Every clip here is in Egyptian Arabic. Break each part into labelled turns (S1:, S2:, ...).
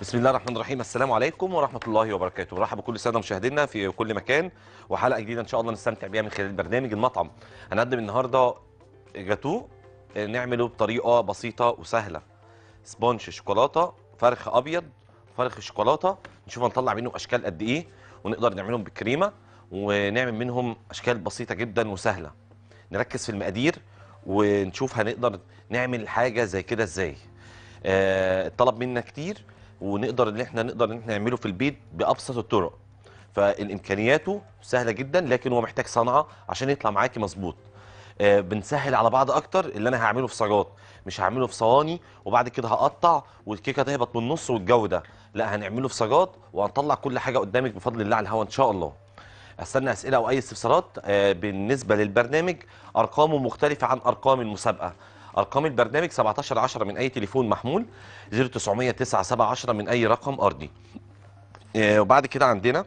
S1: بسم الله الرحمن الرحيم السلام عليكم ورحمه الله وبركاته مرحبا بكل الساده مشاهدينا في كل مكان وحلقه جديده ان شاء الله نستمتع بيها من خلال برنامج المطعم هنقدم النهارده جاتو نعمله بطريقه بسيطه وسهله سبونج شوكولاته فرخ ابيض فرخ شوكولاته نشوف هنطلع منه اشكال قد ايه ونقدر نعملهم بالكريمه ونعمل منهم اشكال بسيطه جدا وسهله نركز في المقادير ونشوف هنقدر نعمل حاجه زي كده ازاي آه، الطلب منا كتير ونقدر ان احنا نقدر ان احنا نعمله في البيت بابسط الطرق فالامكانياته سهله جدا لكن هو محتاج صنعه عشان يطلع معاكي مظبوط آه، بنسهل على بعض اكتر اللي انا هعمله في صاجات مش هعمله في صواني وبعد كده هقطع والكيكه تهبط من النص والجو ده لا هنعمله في صاجات وهنطلع كل حاجه قدامك بفضل الله على الهوا ان شاء الله استنى اسئله او اي استفسارات آه، بالنسبه للبرنامج ارقامه مختلفه عن ارقام المسابقه ارقام البرنامج 17 10 من اي تليفون محمول 0900 9 7 10 من اي رقم ارضي آه، وبعد كده عندنا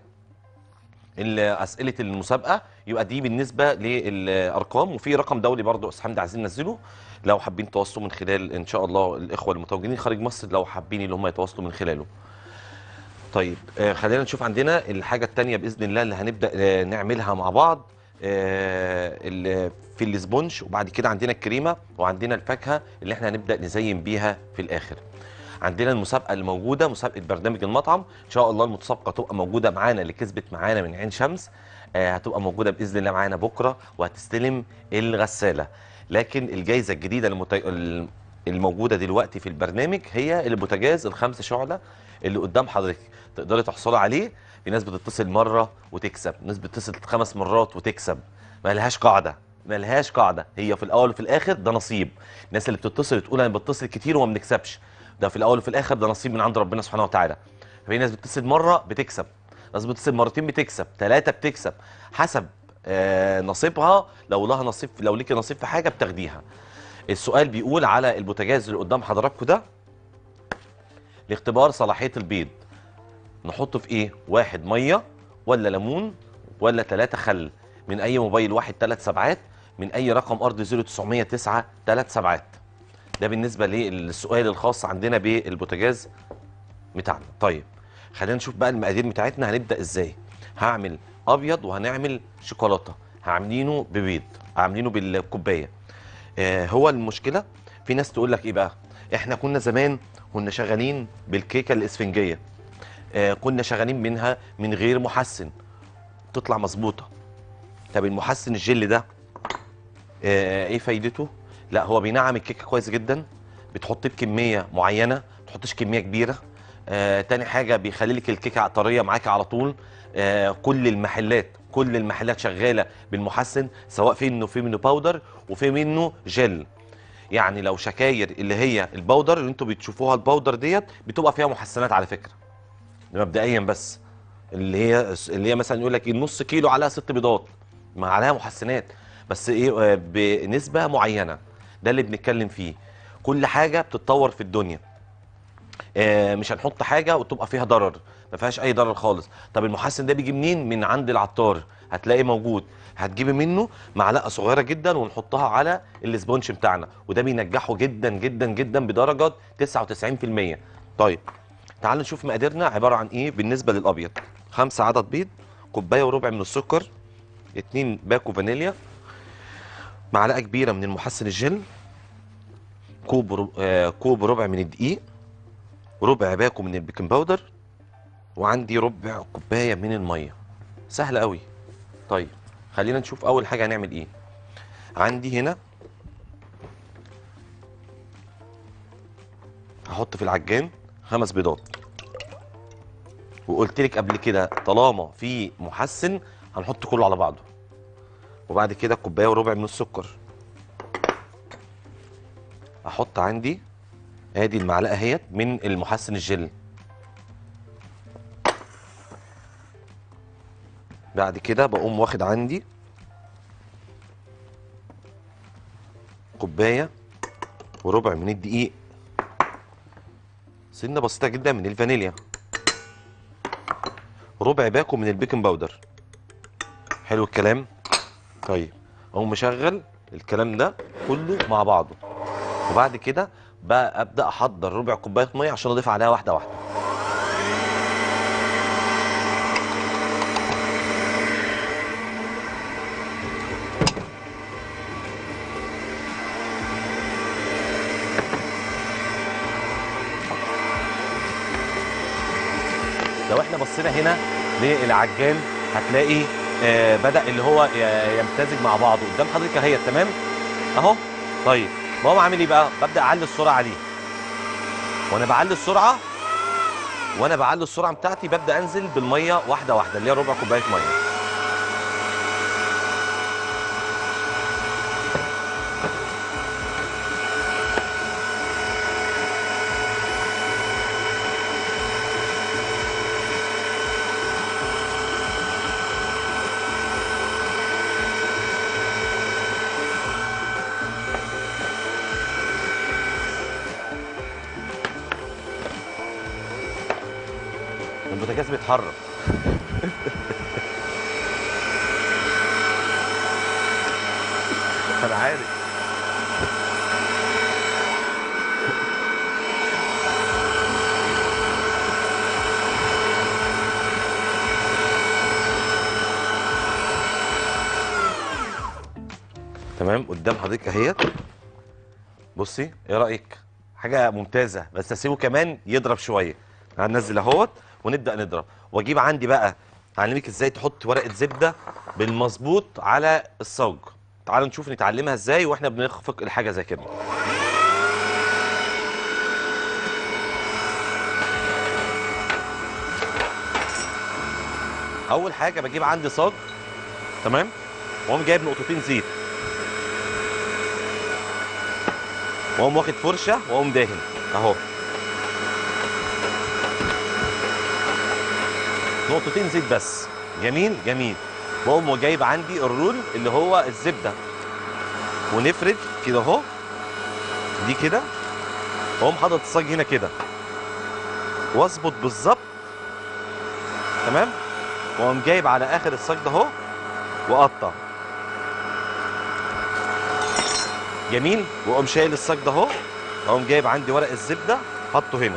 S1: ال- اسئله المسابقه يبقى دي بالنسبه للارقام وفي رقم دولي برضو استاذ حمدي عايزين ننزله لو حابين تواصلوا من خلال ان شاء الله الاخوه المتواجدين خارج مصر لو حابين اللي هم يتواصلوا من خلاله طيب آه، خلينا نشوف عندنا الحاجة التانية بإذن الله اللي هنبدأ آه، نعملها مع بعض آه، ال- في الاسبونج وبعد كده عندنا الكريمة وعندنا الفاكهة اللي احنا هنبدأ نزين بيها في الآخر عندنا المسابقة اللي موجودة مسابقة برنامج المطعم إن شاء الله المتسابقة تبقى موجودة معانا اللي كسبت معانا من عين شمس آه، هتبقى موجودة بإذن الله معانا بكرة وهتستلم الغسالة لكن الجايزة الجديدة المت... ال- الموجودة دلوقتي في البرنامج هي البوتاجاز الخمسة شعلة اللي قدام حضرتك تقدري تحصلي عليه في ناس بتتصل مرة وتكسب ناس بتتصل خمس مرات وتكسب ما لهاش قاعدة ما لهاش قاعدة هي في الأول وفي الآخر ده نصيب الناس اللي بتتصل تقول أنا بتصل كتير وما بنكسبش ده في الأول وفي الآخر ده نصيب من عند ربنا سبحانه وتعالى في ناس بتتصل مرة بتكسب ناس بتتصل مرتين بتكسب ثلاثة بتكسب حسب آه نصيبها لو لها نصيب لو ليكي نصيب في حاجة بتاخديها السؤال بيقول على البوتاجاز اللي قدام حضراتكم ده لاختبار صلاحية البيض نحطه في ايه واحد ميه ولا ليمون ولا ثلاثة خل من اي موبايل واحد ثلاث سبعات من اي رقم ارض 0909 ثلاث سبعات ده بالنسبه للسؤال الخاص عندنا بالبوتاجاز بتاعنا طيب خلينا نشوف بقى المقادير بتاعتنا هنبدا ازاي هعمل ابيض وهنعمل شوكولاته عاملينه ببيض عاملينه بالكوبايه آه هو المشكله في ناس تقول لك ايه بقى احنا كنا زمان كنا شغالين بالكيكه الاسفنجيه آه، كنا شغالين منها من غير محسن تطلع مظبوطه طب المحسن الجل ده آه، ايه فايدته لا هو بينعم الكيكه كويس جدا بتحط بكميه معينه ما تحطش كميه كبيره آه، تاني حاجه بيخلي لك الكيكه طريه معاكي على طول آه، كل المحلات كل المحلات شغاله بالمحسن سواء في منه في منه باودر وفي منه جل يعني لو شكاير اللي هي الباودر اللي انتوا بتشوفوها الباودر ديت بتبقى فيها محسنات على فكره مبدئيا بس اللي هي اللي هي مثلا يقول لك ايه نص كيلو عليها ست بيضات ما عليها محسنات بس ايه آه، بنسبه معينه ده اللي بنتكلم فيه كل حاجه بتتطور في الدنيا آه، مش هنحط حاجه وتبقى فيها ضرر ما فيهاش اي ضرر خالص طب المحسن ده بيجي منين من عند العطار هتلاقيه موجود هتجيبي منه معلقه صغيره جدا ونحطها على الاسبونج بتاعنا وده بينجحه جدا جدا جدا بدرجه 99% طيب تعال نشوف مقاديرنا عباره عن ايه بالنسبه للابيض خمسة عدد بيض كوبايه وربع من السكر اتنين باكو فانيليا معلقه كبيره من المحسن الجل كوب رب... آه كوب ربع من الدقيق ربع باكو من البيكنج باودر وعندي ربع كوبايه من الميه سهله قوي طيب خلينا نشوف اول حاجه هنعمل ايه عندي هنا هحط في العجان خمس بيضات وقلت لك قبل كده طالما في محسن هنحط كله على بعضه وبعد كده كوبايه وربع من السكر احط عندي ادي المعلقه اهيت من المحسن الجل بعد كده بقوم واخد عندي كوبايه وربع من الدقيق سنه بسيطه جدا من الفانيليا ربع باكو من البيكنج باودر حلو الكلام طيب اقوم مشغل الكلام ده كله مع بعضه وبعد كده بقى ابدا احضر ربع كوبايه ميه عشان اضيف عليها واحده واحده بصينا هنا للعجان هتلاقي آه بدا اللي هو ي- يمتزج مع بعضه قدام حضرتك اهي تمام اهو طيب بقوم عامل ايه بقى ببدا اعلي السرعه عليه وانا بعلي السرعه وانا بعلي السرعه بتاعتي ببدا انزل بالميه واحده واحده اللي هي ربع كوبايه ميه البوتاجاز بيتحرك انا عارف تمام قدام حضرتك اهيت بصي ايه رايك حاجه ممتازه بس اسيبه كمان يضرب شويه هننزل اهوت ونبدا نضرب واجيب عندي بقى هعلمك ازاي تحط ورقه زبده بالمظبوط على الصاج تعالوا نشوف نتعلمها ازاي واحنا بنخفق الحاجه زي كده اول حاجه بجيب عندي صاج تمام واقوم جايب نقطتين زيت واقوم واخد فرشه واقوم داهن اهو نقطتين زيت بس جميل جميل واقوم جايب عندي الرول اللي هو الزبده ونفرد كده اهو دي كده واقوم حاطط الصاج هنا كده واظبط بالظبط تمام واقوم جايب على اخر الصاج ده اهو واقطع جميل واقوم شايل الصاج ده اهو واقوم جايب عندي ورق الزبده حاطه هنا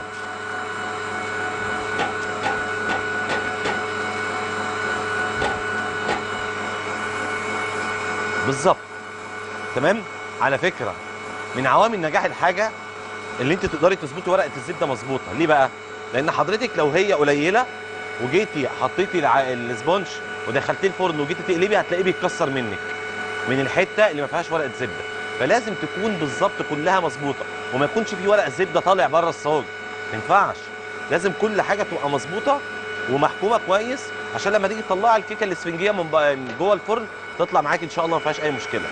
S1: بالظبط تمام على فكره من عوامل نجاح الحاجه اللي انت تقدري تظبطي ورقه الزبده مظبوطه ليه بقى لان حضرتك لو هي قليله وجيتي حطيتي الع- الاسبونج ودخلتيه الفرن وجيتي تقلبي هتلاقيه بيتكسر منك من الحته اللي ما فيهاش ورقه زبده فلازم تكون بالظبط كلها مظبوطه وما يكونش في ورق زبده طالع بره الصاج ما ينفعش لازم كل حاجه تبقى مظبوطه ومحكومه كويس عشان لما تيجي تطلعي الكيكه الاسفنجيه من ب- من جوه الفرن تطلع معاك ان شاء الله ما فيهاش اي مشكله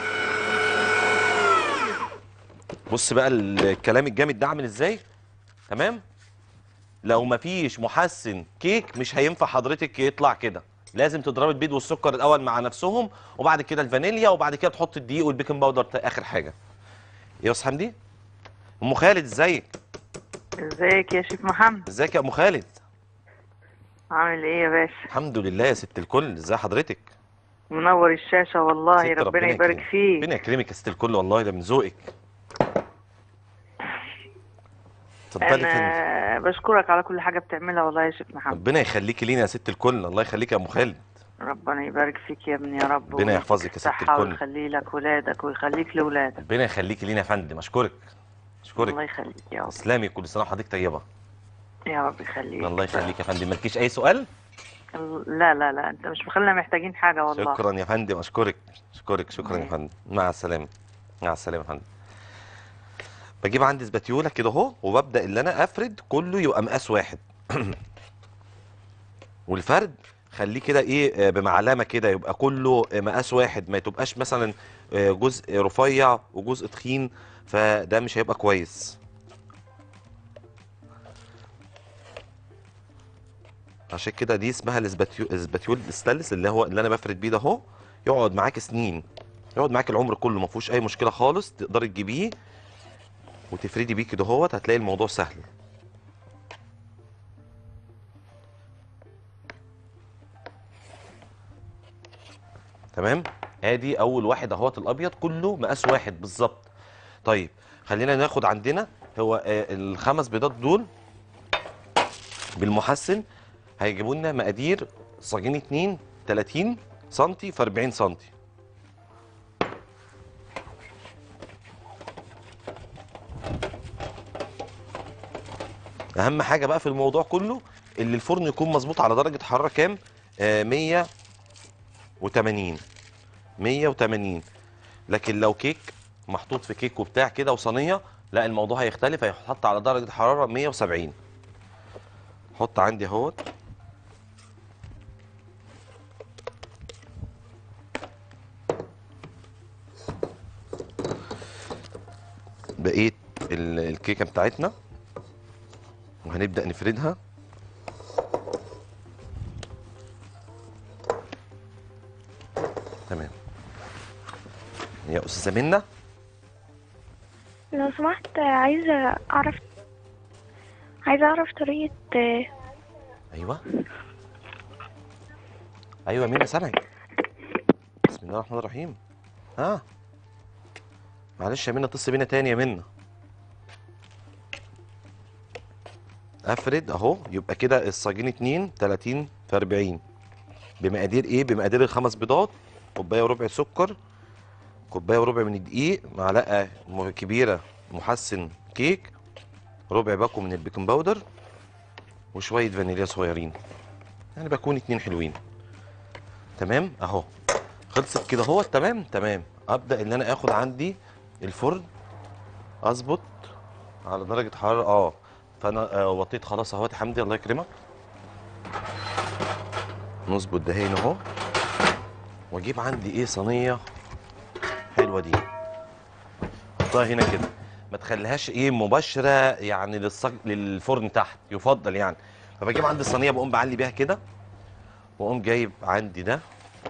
S1: بص بقى الكلام الجامد ده عامل ازاي تمام لو مفيش محسن كيك مش هينفع حضرتك يطلع كده لازم تضربي البيض والسكر الاول مع نفسهم وبعد كده الفانيليا وبعد كده تحط الدقيق والبيكنج باودر تا- اخر حاجه يا استاذ حمدي ام خالد ازيك
S2: ازيك يا شيخ محمد
S1: ازيك يا ام خالد
S2: عامل ايه يا باشا
S1: الحمد لله يا ست الكل ازي حضرتك
S2: منور الشاشة والله
S1: ست
S2: ربنا يبارك
S1: يكرمك.
S2: فيك
S1: ربنا يكرمك يا ست الكل والله ده من ذوقك اتفضلي يا فندم
S2: انا بشكرك على كل حاجة بتعملها والله يا شيخ محمد
S1: ربنا يخليكي لينا يا ست الكل الله يخليك يا ام خالد
S2: ربنا يبارك فيك يا ابني يا رب
S1: ربنا يحفظك يا ست
S2: الصحة
S1: الكل.
S2: ويخلي لك ولادك ويخليك لولادك
S1: ربنا يخليكي لينا يا فندم اشكرك اشكرك
S2: الله يخليك يا رب
S1: تسلمي كل سنه وحضرتك طيبه
S2: يا رب يخليك
S1: الله يخليك يا فندم مالكيش اي سؤال
S2: لا لا لا انت مش مخلينا محتاجين حاجة والله
S1: شكرا يا فندم اشكرك اشكرك شكرا يا
S2: مم.
S1: فندم مع السلامه مع السلامه يا فندم بجيب عندي سباتيولا كده اهو وببدا اللي انا افرد كله يبقى مقاس واحد والفرد خليه كده ايه آه، بمعلمه كده يبقى كله آه، مقاس واحد ما تبقاش مثلا آه، جزء رفيع وجزء تخين فده مش هيبقى كويس عشان كده دي اسمها الاسباتيو الاسباتيول الستانلس اللي هو اللي انا بفرد بيه ده اهو يقعد معاك سنين يقعد معاك العمر كله ما فيهوش اي مشكله خالص تقدري تجيبيه وتفردي بيه كده اهوت هتلاقي الموضوع سهل تمام ادي اول واحد اهوت الابيض كله مقاس واحد بالظبط طيب خلينا ناخد عندنا هو آه، الخمس بيضات دول بالمحسن هيجيبوا لنا مقادير صاجين 2 30 سم في 40 سم اهم حاجه بقى في الموضوع كله اللي الفرن يكون مظبوط على درجه حراره كام آه 180 180 لكن لو كيك محطوط في كيك وبتاع كده وصينيه لا الموضوع هيختلف هيتحط على درجه حراره 170 حط عندي اهوت بقيه ال- الكيكه بتاعتنا وهنبدا نفردها تمام يا استاذه منى
S3: لو سمحت عايزة أعرف عايزة أعرف طريقة
S1: ايوه ايوه مين سامعك بسم الله الرحمن الرحيم ها معلش يا منى اتصل بينا تاني يا منى افرد اهو يبقى كده الصاجين 2 30 في 40 بمقادير ايه بمقادير الخمس بيضات كوبايه وربع سكر كوبايه وربع من الدقيق معلقه م- كبيره محسن كيك ربع باكو من البيكنج باودر وشويه فانيليا صغيرين يعني بكون اتنين حلوين تمام اهو خلصت كده اهو تمام تمام ابدا ان انا اخد عندي الفرن اظبط على درجه حراره اه فانا آه وطيت خلاص اهوت يا حمدي الله يكرمك نظبط ده هنا اهو واجيب عندي ايه صينيه حلوه دي احطها هنا كده ما تخليهاش ايه مباشره يعني للصج... للفرن تحت يفضل يعني فبجيب عندي الصينيه بقوم بعلي بيها كده واقوم جايب عندي ده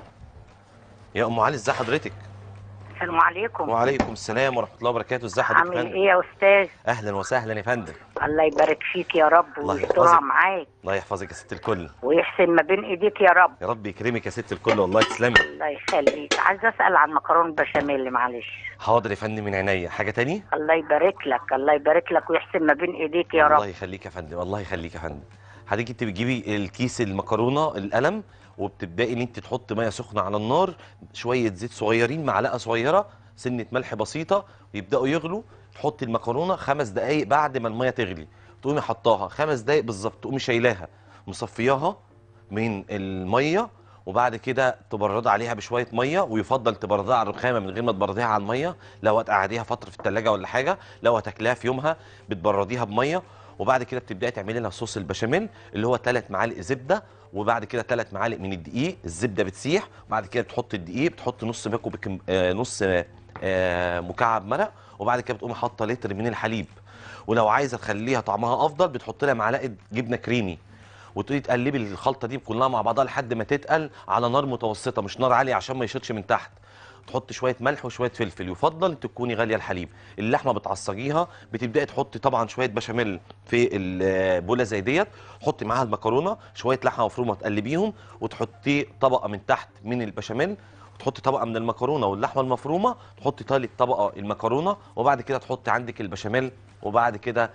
S1: يا ام علي ازي حضرتك
S2: السلام عليكم
S1: وعليكم السلام ورحمه الله وبركاته ازي حضرتك يا
S2: عامل
S1: فندم
S2: ايه يا استاذ
S1: اهلا وسهلا يا فندم
S2: الله يبارك فيك يا رب
S1: الله
S2: ويسترها
S1: يحفظك.
S2: معاك
S1: الله يحفظك يا ست الكل
S2: ويحسن ما بين ايديك يا رب
S1: يا رب يكرمك يا ست الكل والله تسلمي
S2: الله يخليك عايزه اسال عن مكرونه بشاميل معلش
S1: حاضر يا فندم من عينيا حاجه تاني
S2: الله يبارك لك الله يبارك لك ويحسن ما بين ايديك يا
S1: الله
S2: رب
S1: يخليك يا فندم الله يخليك يا فندم حضرتك انت بتجيبي الكيس المكرونه القلم وبتبداي ان انت تحط ميه سخنه على النار شويه زيت صغيرين معلقه صغيره سنه ملح بسيطه ويبداوا يغلوا تحطي المكرونه خمس دقائق بعد ما الميه تغلي تقومي حطاها خمس دقائق بالظبط تقومي شايلاها مصفياها من الميه وبعد كده تبرد عليها بشويه ميه ويفضل تبردها على الرخامه من غير ما تبرديها على الميه لو هتقعديها فتره في الثلاجه ولا حاجه لو هتاكليها في يومها بتبرديها بميه وبعد كده بتبداي تعملي لها صوص البشاميل اللي هو ثلاث معالق زبده وبعد كده ثلاث معالق من الدقيق الزبده بتسيح وبعد كده بتحط الدقيق بتحط نص باكو بكم آه نص آه مكعب مرق وبعد كده بتقومي حاطه لتر من الحليب ولو عايزه تخليها طعمها افضل بتحط لها معلقه جبنه كريمي وتقولي تقلبي الخلطه دي كلها مع بعضها لحد ما تتقل على نار متوسطه مش نار عاليه عشان ما يشيطش من تحت تحط شويه ملح وشويه فلفل يفضل تكوني غاليه الحليب اللحمه بتعصجيها بتبداي تحطي طبعا شويه بشاميل في البوله زي ديت حطي معاها المكرونه شويه لحمه مفرومه تقلبيهم وتحطي طبقه من تحت من البشاميل وتحطي طبقه من المكرونه واللحمه المفرومه تحطي تالت طبقه المكرونه وبعد كده تحطي عندك البشاميل وبعد كده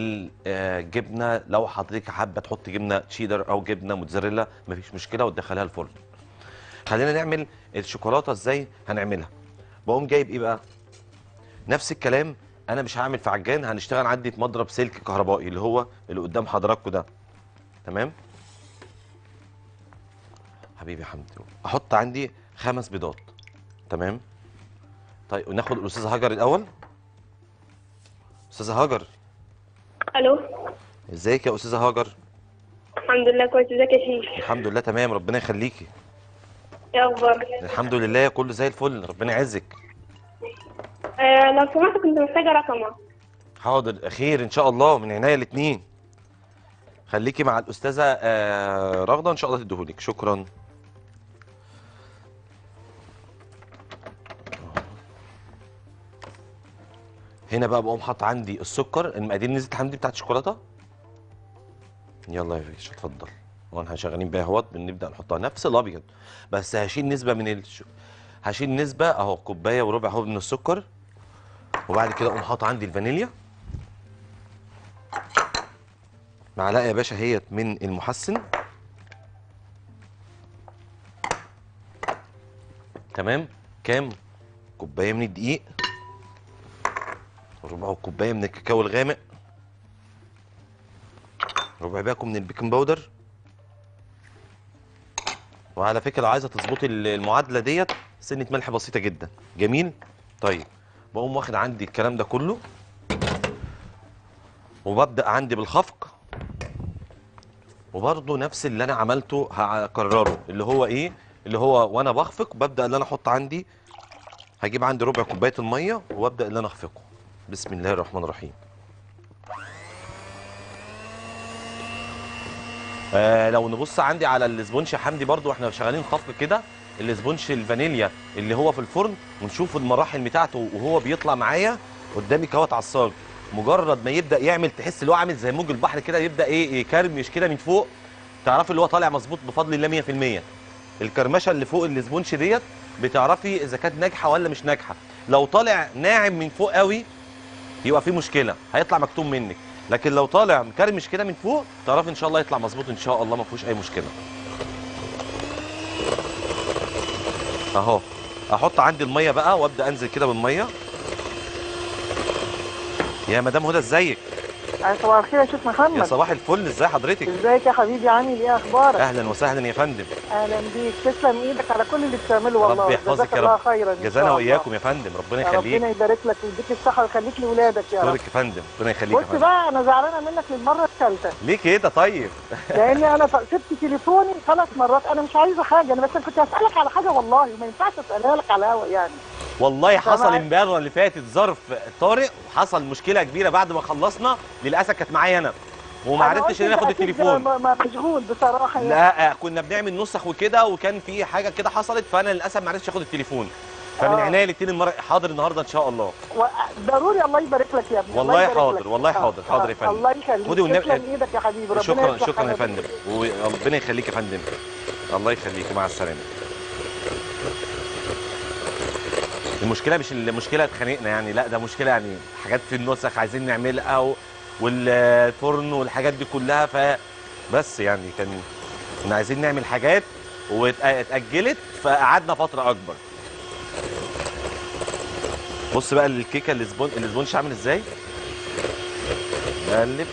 S1: الجبنه لو حضرتك حابه تحطي جبنه تشيدر او جبنه موتزاريلا مفيش مشكله وتدخليها الفرن خلينا نعمل الشوكولاته ازاي هنعملها بقوم جايب ايه بقى نفس الكلام انا مش هعمل في عجان هنشتغل عندي في مضرب سلك كهربائي اللي هو اللي قدام حضراتكم ده تمام حبيبي يا حمدي احط عندي خمس بيضات تمام طيب وناخد الاستاذه هاجر الاول استاذه هاجر
S4: الو
S1: ازيك يا استاذه هاجر
S4: الحمد لله كويس ازيك يا شيخ
S1: الحمد لله تمام ربنا يخليكي
S4: ايه اخبارك
S1: الحمد لله كله زي الفل ربنا يعزك
S4: آه لو سمحت كنت محتاجه رقمك
S1: حاضر خير ان شاء الله من عينيا الاثنين خليكي مع الاستاذه آه، رغده ان شاء الله تديهولك شكرا هنا بقى بقوم حاطط عندي السكر المقادير نزلت حمدي بتاعت الشوكولاته يلا يا فيش اتفضل واحنا شغالين بيها اهوت بنبدا نحطها نفس الابيض بس هشيل نسبه من الش... هشيل نسبه اهو كوبايه وربع اهو من السكر وبعد كده اقوم حاطط عندي الفانيليا معلقه يا باشا هيت من المحسن تمام كام كوبايه من الدقيق ربع كوبايه من الكاكاو الغامق ربع باكو من البيكنج باودر وعلى فكره لو عايزه تظبطي ال- المعادله ديت سنه ملح بسيطه جدا جميل طيب بقوم واخد عندي الكلام ده كله وببدا عندي بالخفق وبرضه نفس اللي انا عملته هكرره اللي هو ايه اللي هو وانا بخفق ببدا اللي انا احط عندي هجيب عندي ربع كوبايه الميه وابدا اللي انا اخفقه بسم الله الرحمن الرحيم آه لو نبص عندي على الاسبونش يا حمدي برضو احنا شغالين خفق كده الاسبونش الفانيليا اللي هو في الفرن ونشوف المراحل بتاعته وهو بيطلع معايا قدامي كوت على الصاج مجرد ما يبدا يعمل تحس اللي هو عامل زي موج البحر كده يبدا ايه يكرمش كده من فوق تعرفي اللي هو طالع مظبوط بفضل الله 100% الكرمشه اللي فوق الاسبونش ديت بتعرفي اذا كانت ناجحه ولا مش ناجحه لو طالع ناعم من فوق قوي يبقى في مشكله هيطلع مكتوم منك لكن لو طالع مكرمش كده من فوق تعرفي ان شاء الله يطلع مظبوط ان شاء الله ما فيهوش اي مشكله اهو احط عندي الميه بقى وابدا انزل كده بالميه يا مدام هدى ازيك
S5: صباح الخير يا شيخ
S1: يا
S5: محمد
S1: صباح الفل ازي حضرتك
S5: ازيك يا حبيبي عامل ايه اخبارك
S1: اهلا وسهلا يا فندم
S5: اهلا بيك تسلم ايدك على كل اللي بتعمله والله
S1: ربي يحفظك
S5: جزاك
S1: يا
S5: الله
S1: رب.
S5: خيرا إن شاء
S1: جزانا
S5: الله.
S1: واياكم يا فندم ربنا
S5: يا
S1: يخليك
S5: ربنا يبارك لك ويديك الصحه ويخليك لاولادك يا رب
S1: اشكرك يا فندم ربنا يخليك يا
S5: بص
S1: فندم
S5: بقى انا زعلانه منك للمره الثالثه
S1: ليه كده طيب
S5: لاني انا ف- سبت تليفوني ثلاث مرات انا مش عايزه حاجه انا بس كنت هسالك على حاجه والله وما ينفعش اسالها لك على الهوا يعني
S1: والله حصل
S5: طبعاً.
S1: امبارح اللي فاتت ظرف طارئ وحصل مشكله كبيره بعد ما خلصنا للاسف كانت معايا انا وما
S5: أنا
S1: عرفتش
S5: قلت
S1: ان انا اخد
S5: أكيد
S1: التليفون
S5: م- م- مشغول بصراحه يعني.
S1: لا كنا بنعمل نسخ وكده وكان في حاجه كده حصلت فانا للاسف ما عرفتش اخد التليفون فمن
S5: آه.
S1: عينيا الاثنين المره حاضر النهارده ان شاء الله
S5: و- ضروري الله يبارك لك يا ابني الله
S1: والله
S5: يبارك
S1: حاضر،
S5: لك.
S1: والله
S5: آه،
S1: حاضر، حاضر يا
S5: آه،
S1: فندم.
S5: الله يخليك
S1: خدي والنبي-
S5: تسلم ايدك يا حبيبي ربنا
S1: شكرا
S5: يصلح
S1: شكرا يا
S5: حالك.
S1: فندم وربنا يخليك يا فندم الله يخليك مع السلامه المشكله مش المشكله اتخانقنا يعني لا ده مشكله يعني حاجات في النسخ عايزين نعملها و- والفرن والحاجات دي كلها فبس يعني كان كنا عايزين نعمل حاجات واتاجلت فقعدنا فتره اكبر بص بقى الكيكه الاسبون الاسبونش عامل ازاي نقلب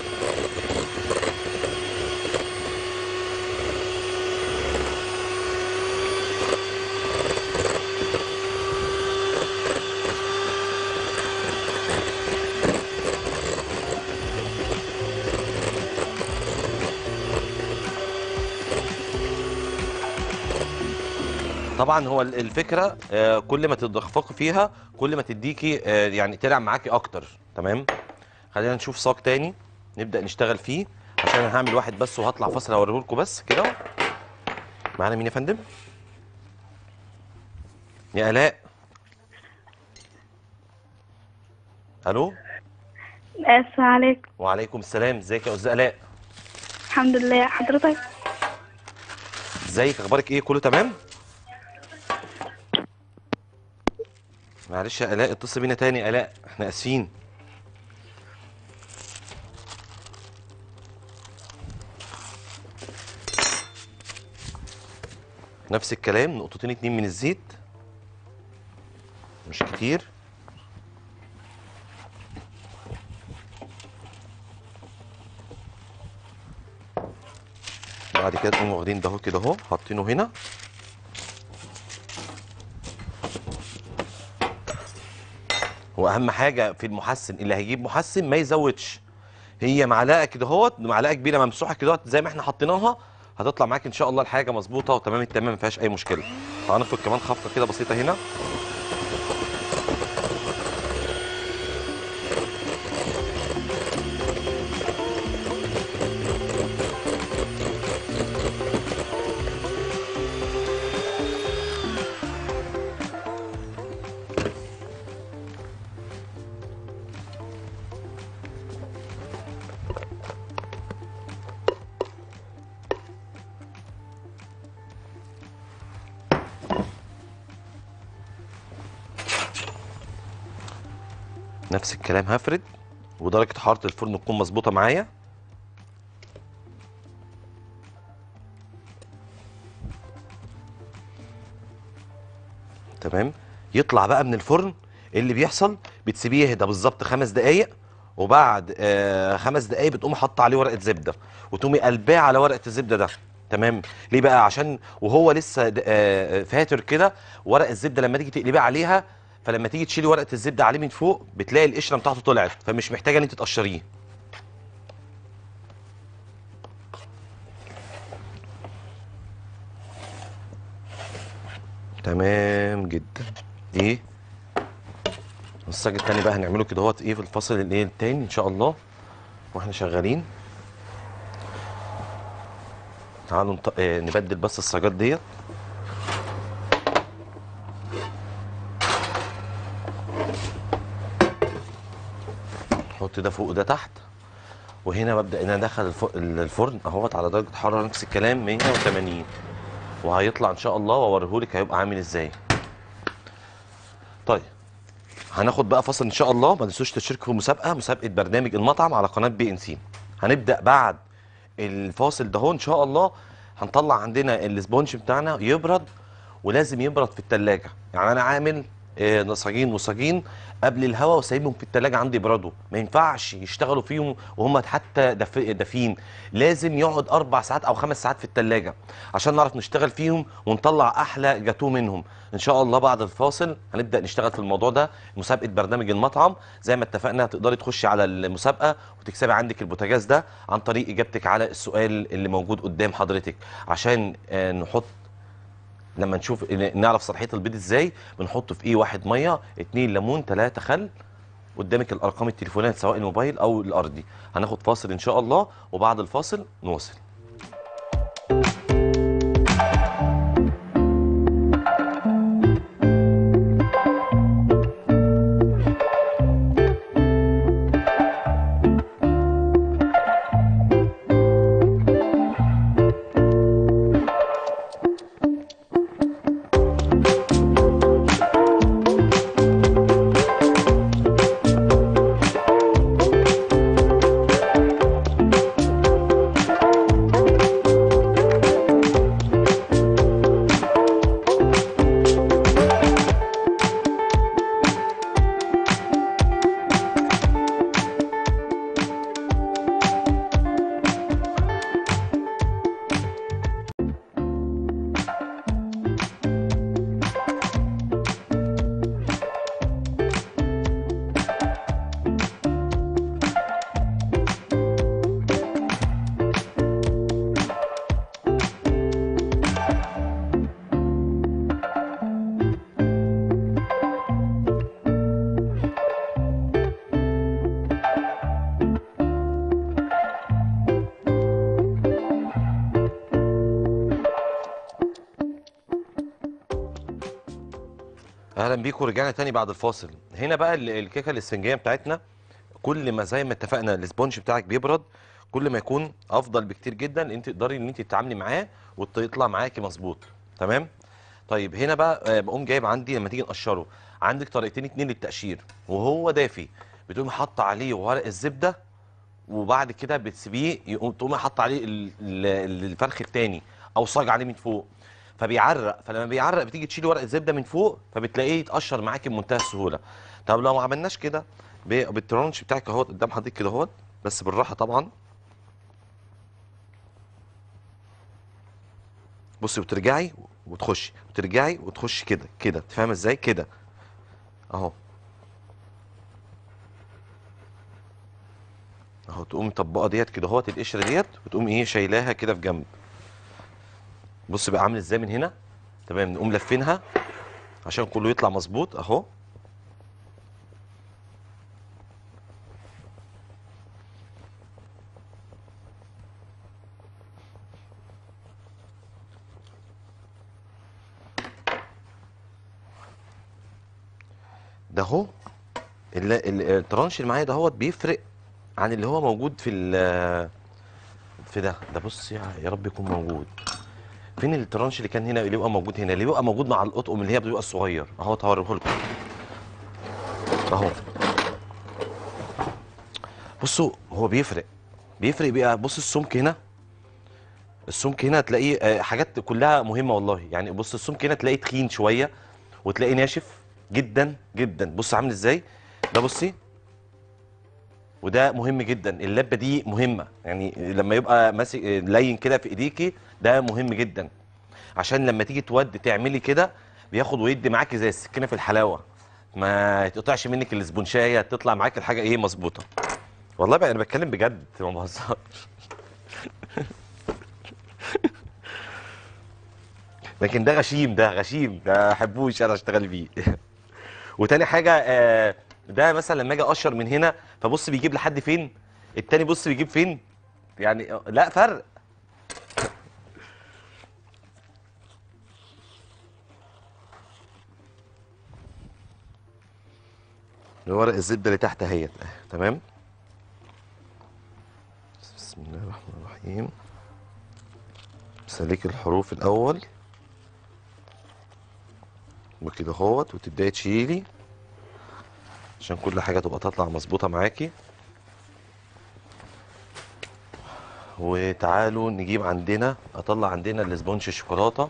S1: طبعا هو ال- الفكره آه، كل ما تدخفقي فيها كل ما تديكي آه، يعني تلعب معاكي اكتر تمام خلينا نشوف ساق تاني نبدا نشتغل فيه عشان انا هعمل واحد بس وهطلع فاصل اوريه لكم بس كده معانا مين يا فندم يا الاء الو
S3: السلام عليكم
S1: وعليكم السلام ازيك يا استاذ الاء
S3: الحمد لله حضرتك
S1: ازيك اخبارك ايه كله تمام معلش يا الاء اتصل بينا تاني يا الاء احنا اسفين نفس الكلام نقطتين اتنين من الزيت مش كتير بعد كده تقوموا واخدين ده كده اهو حاطينه هنا واهم حاجه في المحسن اللي هيجيب محسن ما يزودش هي معلقه كده اهوت معلقه كبيره ممسوحه كده اهوت زي ما احنا حطيناها هتطلع معاك ان شاء الله الحاجه مظبوطه وتمام التمام ما فيهاش اي مشكله هنفك كمان خفقه كده بسيطه هنا نفس الكلام هفرد ودرجه حراره الفرن تكون مظبوطه معايا تمام يطلع بقى من الفرن اللي بيحصل بتسيبيه يهدى بالظبط خمس دقايق وبعد آه خمس دقايق بتقوم حاطه عليه ورقه زبده وتقومي قلباه على ورقه الزبده ده تمام ليه بقى عشان وهو لسه د- آه فاتر كده ورق الزبده لما تيجي تقلبيه عليها فلما تيجي تشيلي ورقه الزبده عليه من فوق بتلاقي القشره بتاعته طلعت فمش محتاجه ان انت تقشريه تمام جدا دي الصاج التاني بقى هنعمله كده اهوت ايه في الفصل الايه التاني ان شاء الله واحنا شغالين تعالوا نط... آه نبدل بس الصاجات ديت نحط ده فوق وده تحت وهنا ببدا ان انا ادخل الف- الفرن اهوت على درجه حراره نفس الكلام 180 وهيطلع ان شاء الله واوريهولك هيبقى عامل ازاي طيب هناخد بقى فاصل ان شاء الله ما تنسوش تشتركوا في مسابقه مسابقه برنامج المطعم على قناه بي ان سي هنبدا بعد الفاصل ده هو ان شاء الله هنطلع عندنا السبونج بتاعنا يبرد ولازم يبرد في التلاجة يعني انا عامل آه، نصاجين وصاجين قبل الهواء وسايبهم في التلاجة عندي يبردوا ما ينفعش يشتغلوا فيهم وهم حتى دف- دافين لازم يقعد اربع ساعات او خمس ساعات في التلاجة عشان نعرف نشتغل فيهم ونطلع احلى جاتوه منهم ان شاء الله بعد الفاصل هنبدا نشتغل في الموضوع ده مسابقه برنامج المطعم زي ما اتفقنا تقدري تخشي على المسابقه وتكسبي عندك البوتاجاز ده عن طريق اجابتك على السؤال اللي موجود قدام حضرتك عشان آه، نحط لما نشوف نعرف صلاحيه البيض ازاي بنحطه في ايه واحد ميه اتنين ليمون تلاته خل قدامك الارقام التليفونات سواء الموبايل او الارضي هناخد فاصل ان شاء الله وبعد الفاصل نوصل اهلا بيكم رجعنا تاني بعد الفاصل هنا بقى ال- الكيكه الاسفنجيه بتاعتنا كل ما زي ما اتفقنا الاسبونج بتاعك بيبرد كل ما يكون افضل بكتير جدا ان انت تقدري ان انت تتعاملي معاه ويطلع معاكي مظبوط تمام طيب هنا بقى آه، بقوم جايب عندي لما تيجي نقشره عندك طريقتين اتنين للتقشير وهو دافي بتقوم حاطه عليه ورق الزبده وبعد كده بتسيبيه يقوم تقوم حاطه عليه ال- ال- الفرخ التاني او صاج عليه من فوق فبيعرق فلما بيعرق بتيجي تشيلي ورق الزبده من فوق فبتلاقيه يتقشر معاكي بمنتهى السهوله طب لو ما عملناش كده ب- بالترانش بتاعك اهوت قدام حضرتك كده اهوت بس بالراحه طبعا بصي وترجعي وتخشي وترجعي وتخشي كده كده تفهم ازاي كده اهو اهو تقوم مطبقه ديت كده اهوت القشره ديت وتقوم ايه شايلاها كده في جنب بص بقى عامل ازاي من هنا تمام نقوم لفينها عشان كله يطلع مظبوط اهو ده اهو ال- ال- الترانش اللي معايا ده هو بيفرق عن اللي هو موجود في ال في ده ده بص يا يا رب يكون موجود فين الترانش اللي كان هنا اللي بيبقى موجود هنا اللي بيبقى موجود مع القطقم اللي هي بيبقى الصغير اهو هوريه لكم اهو بصوا هو بيفرق بيفرق بقى بص السمك هنا السمك هنا تلاقيه آه، حاجات كلها مهمه والله يعني بص السمك هنا تلاقيه تخين شويه وتلاقيه ناشف جدا جدا بص عامل ازاي ده بصي وده مهم جدا اللبه دي مهمه يعني لما يبقى ماسك لين كده في ايديكي ده مهم جدا عشان لما تيجي تود تعملي كده بياخد ويدي معاكي زي السكينه في الحلاوه ما يتقطعش منك الاسبونشايه تطلع معاك الحاجه ايه مظبوطه والله بقى انا بتكلم بجد ما بهزرش لكن ده غشيم ده غشيم ده احبوش انا اشتغل بيه وتاني حاجه آه، ده مثلا لما اجي اقشر من هنا فبص بيجيب لحد فين التاني بص بيجيب فين يعني آه، لا فرق ورق الزبده اللي تحت اهيت آه، تمام بسم الله الرحمن الرحيم سليك الحروف الاول وكده اهوت وتبداي تشيلي عشان كل حاجه تبقى تطلع مظبوطه معاكي وتعالوا نجيب عندنا اطلع عندنا الاسبونج الشوكولاته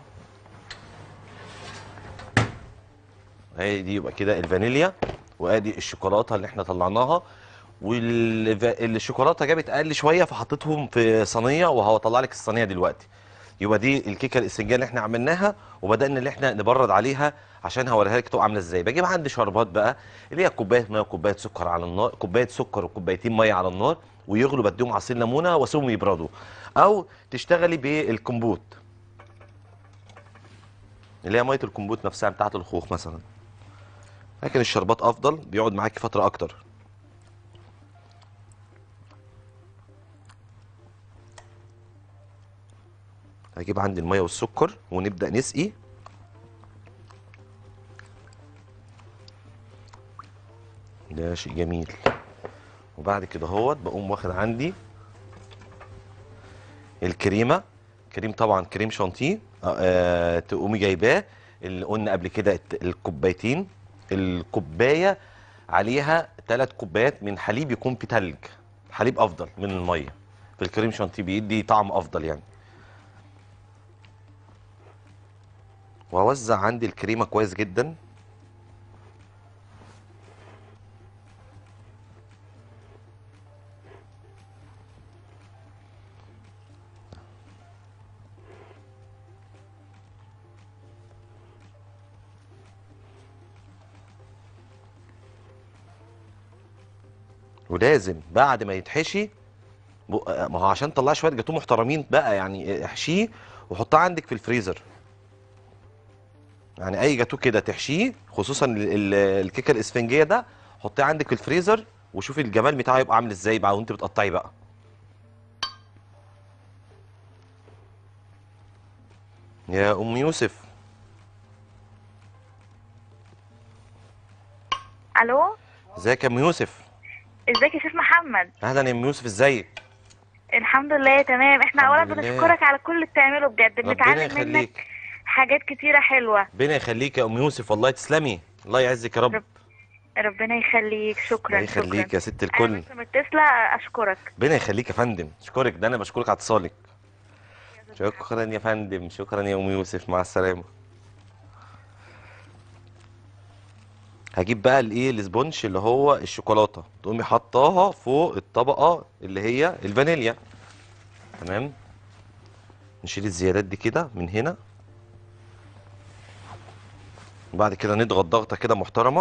S1: اهي دي يبقى كده الفانيليا وادي الشوكولاته اللي احنا طلعناها والشوكولاته جابت اقل شويه فحطيتهم في صينيه وهطلع لك الصينيه دلوقتي يبقى دي الكيكه الاسفنجيه اللي احنا عملناها وبدانا اللي احنا نبرد عليها عشان هوريها لك تبقى عامله ازاي بجيب عندي شربات بقى اللي هي كوبايه ميه وكوبايه سكر على النار كوبايه سكر وكوبايتين ميه على النار ويغلوا بديهم عصير ليمونه واسيبهم يبردوا او تشتغلي بالكمبوت اللي هي ميه الكمبوت نفسها بتاعه الخوخ مثلا لكن الشربات افضل بيقعد معاكي فتره اكتر هجيب عندي الميه والسكر ونبدا نسقي ده شيء جميل وبعد كده اهوت بقوم واخد عندي الكريمه كريم طبعا كريم شانتيه آه آه، تقومي جايباه اللي قلنا قبل كده الت- الكوبايتين الكوبايه عليها ثلاث كوبايات من حليب يكون في تلج حليب افضل من الميه في الكريم شانتيه بيدي طعم افضل يعني واوزع عندي الكريمه كويس جدا ولازم بعد ما يتحشي بق- ما هو عشان تطلعي شويه جاتوه محترمين بقى يعني احشيه وحطاه عندك في الفريزر يعني اي جاتوه كده تحشيه خصوصا ال- ال- الكيكه الاسفنجيه ده حطيه عندك في الفريزر وشوفي الجمال بتاعه يبقى عامل ازاي بقى وانت بتقطعي بقى يا ام يوسف
S3: الو
S1: ازيك يا ام يوسف
S3: ازيك يا شيخ محمد
S1: اهلا يا ام يوسف ازيك
S3: الحمد لله تمام احنا اولا
S1: الحمد لله.
S3: بنشكرك على كل اللي بتعمله بجد
S1: ربنا
S3: بنتعلم منك
S1: يخليك
S3: حاجات كتيره حلوه
S1: ربنا يخليك يا ام يوسف والله تسلمي الله يعزك يا رب
S3: رب- ربنا يخليك شكرا
S1: الله يخليك
S3: شكرا
S1: يا ست
S3: انا
S1: الكل
S3: بس متصله اشكرك
S1: ربنا يخليك يا فندم اشكرك ده انا بشكرك على اتصالك شكرا يا فندم شكرا يا ام يوسف مع السلامه هجيب بقى الايه الاسبونج اللي هو الشوكولاته تقومي حطاها فوق الطبقه اللي هي الفانيليا تمام نشيل الزيادات دي كده من هنا وبعد كده نضغط ضغطه كده محترمه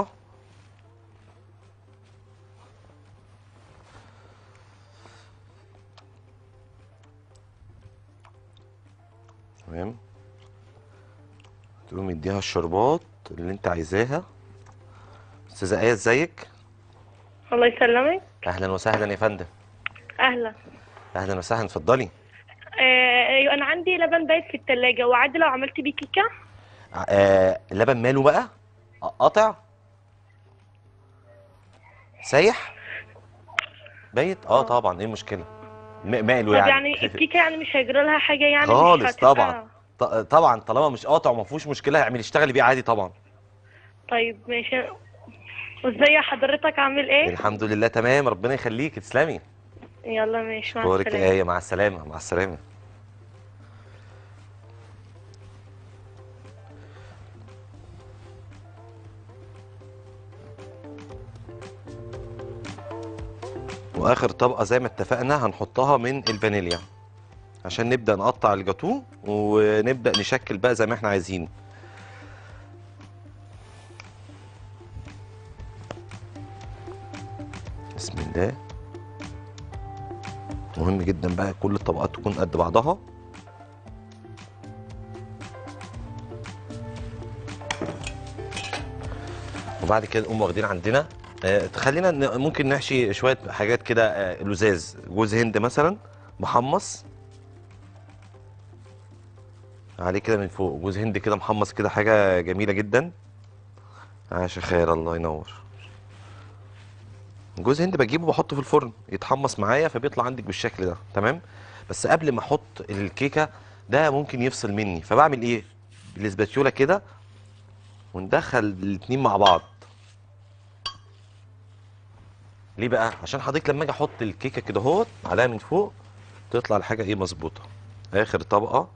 S1: تمام تقوم مديها الشربات اللي انت عايزاها استاذه ايه ازيك
S4: الله يسلمك
S1: اهلا وسهلا يا فندم
S4: اهلا
S1: اهلا وسهلا اتفضلي
S4: آه أيوة، انا عندي لبن بايت في التلاجة وعادي لو عملت بيه كيكه
S1: آه لبن ماله بقى قطع سايح بايت اه طبعا ايه المشكله م- ماله
S4: طب
S1: يعني,
S4: يعني الكيكه يعني مش هيجرى لها حاجه يعني مش
S1: خالص
S4: هتبقى-
S1: طبعا ط- طبعا طالما مش قاطع وما فيهوش مشكله اعملي اشتغلي بيه عادي طبعا
S4: طيب ماشي وازاي حضرتك عامل ايه
S1: الحمد لله تمام ربنا يخليك تسلمي
S4: يلا ماشي مع
S1: شكرك
S4: السلامه
S1: يا ايه مع السلامه مع السلامه واخر طبقه زي ما اتفقنا هنحطها من الفانيليا عشان نبدا نقطع الجاتوه ونبدا نشكل بقى زي ما احنا عايزين بسم الله مهم جدا بقى كل الطبقات تكون قد بعضها وبعد كده نقوم واخدين عندنا آه، خلينا ن- ممكن نحشي شويه حاجات كده آه، لزاز جوز هند مثلا محمص عليه كده من فوق جوز هند كده محمص كده حاجه جميله جدا عاش خير الله ينور جوز هند بجيبه بحطه في الفرن يتحمص معايا فبيطلع عندك بالشكل ده تمام بس قبل ما احط الكيكه ده ممكن يفصل مني فبعمل ايه بالاسباتيولا كده وندخل الاتنين مع بعض ليه بقى عشان حضرتك لما اجي احط الكيكه كده اهوت عليها من فوق تطلع الحاجه ايه مظبوطه اخر طبقه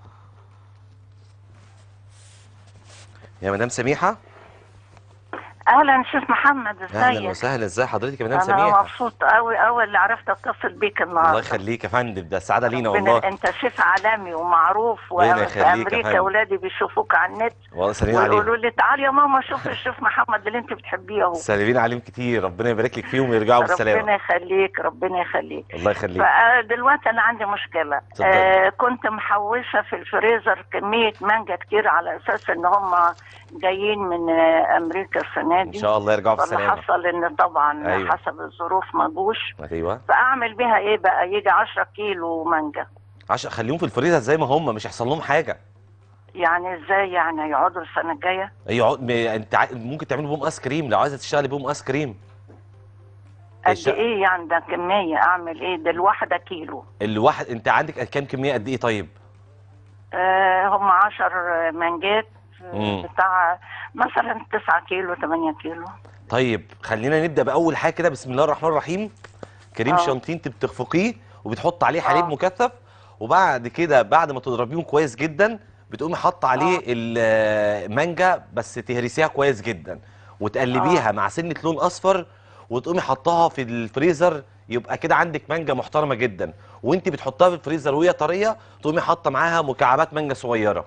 S1: يا مدام سميحه
S2: اهلا شيخ محمد
S1: اهلا
S2: ازيك
S1: وسهلا ازي حضرتك يا مدام
S2: انا
S1: سميحه
S2: مبسوط قوي قوي اللي عرفت اتصل بيك النهارده
S1: الله يخليك يا فندم ده السعاده لينا
S2: ربنا-
S1: والله
S2: انت شيف عالمي ومعروف
S1: ربنا
S2: وفي
S1: يخليك يا
S2: امريكا
S1: فندم.
S2: اولادي بيشوفوك على النت
S1: والله سلمين
S2: ويقولوا
S1: عليهم
S2: لي تعالي يا ماما شوف الشيف محمد اللي انت بتحبيه اهو
S1: سلمين عليهم كتير ربنا يبارك لك فيهم ويرجعوا بالسلامه
S2: ربنا يخليك ربنا يخليك
S1: الله يخليك
S2: فدلوقتي انا عندي مشكله
S1: اتفضلي.
S2: آه كنت محوشه في الفريزر كميه مانجا كتير على اساس ان هم جايين من آه امريكا السنه
S1: ان
S2: دي
S1: شاء الله يرجعوا
S2: فاللي
S1: بالسلامه
S2: حصل ان طبعا
S1: أيوة.
S2: حسب الظروف ما جوش
S1: ايوه
S2: فاعمل بيها ايه بقى يجي 10 كيلو مانجا
S1: عشان خليهم في الفريزر زي ما هم مش هيحصل لهم حاجه
S2: يعني ازاي يعني يقعدوا السنه الجايه
S1: يقعد م- انت ع- ممكن تعمل بهم ايس كريم لو عايزه تشتغلي بهم ايس كريم
S2: قد
S1: الش-
S2: ايه يعني ده كميه اعمل ايه ده الواحده كيلو
S1: الواحد انت عندك كام كميه قد ايه طيب
S2: آه هم 10 مانجات آه،
S1: مم.
S2: بتاع مثلا 9 كيلو 8 كيلو
S1: طيب خلينا نبدا باول حاجه كده بسم الله الرحمن الرحيم كريم
S2: آه.
S1: شانتيه انت بتخفقيه وبتحط عليه حليب
S2: آه.
S1: مكثف وبعد كده بعد ما تضربيهم كويس جدا بتقومي حاطه عليه
S2: آه.
S1: المانجا بس تهرسيها كويس جدا وتقلبيها مع سنه لون اصفر وتقومي حطها في الفريزر يبقى كده عندك مانجا محترمه جدا وانت بتحطها في الفريزر وهي طريه تقومي حاطه معاها مكعبات مانجا صغيره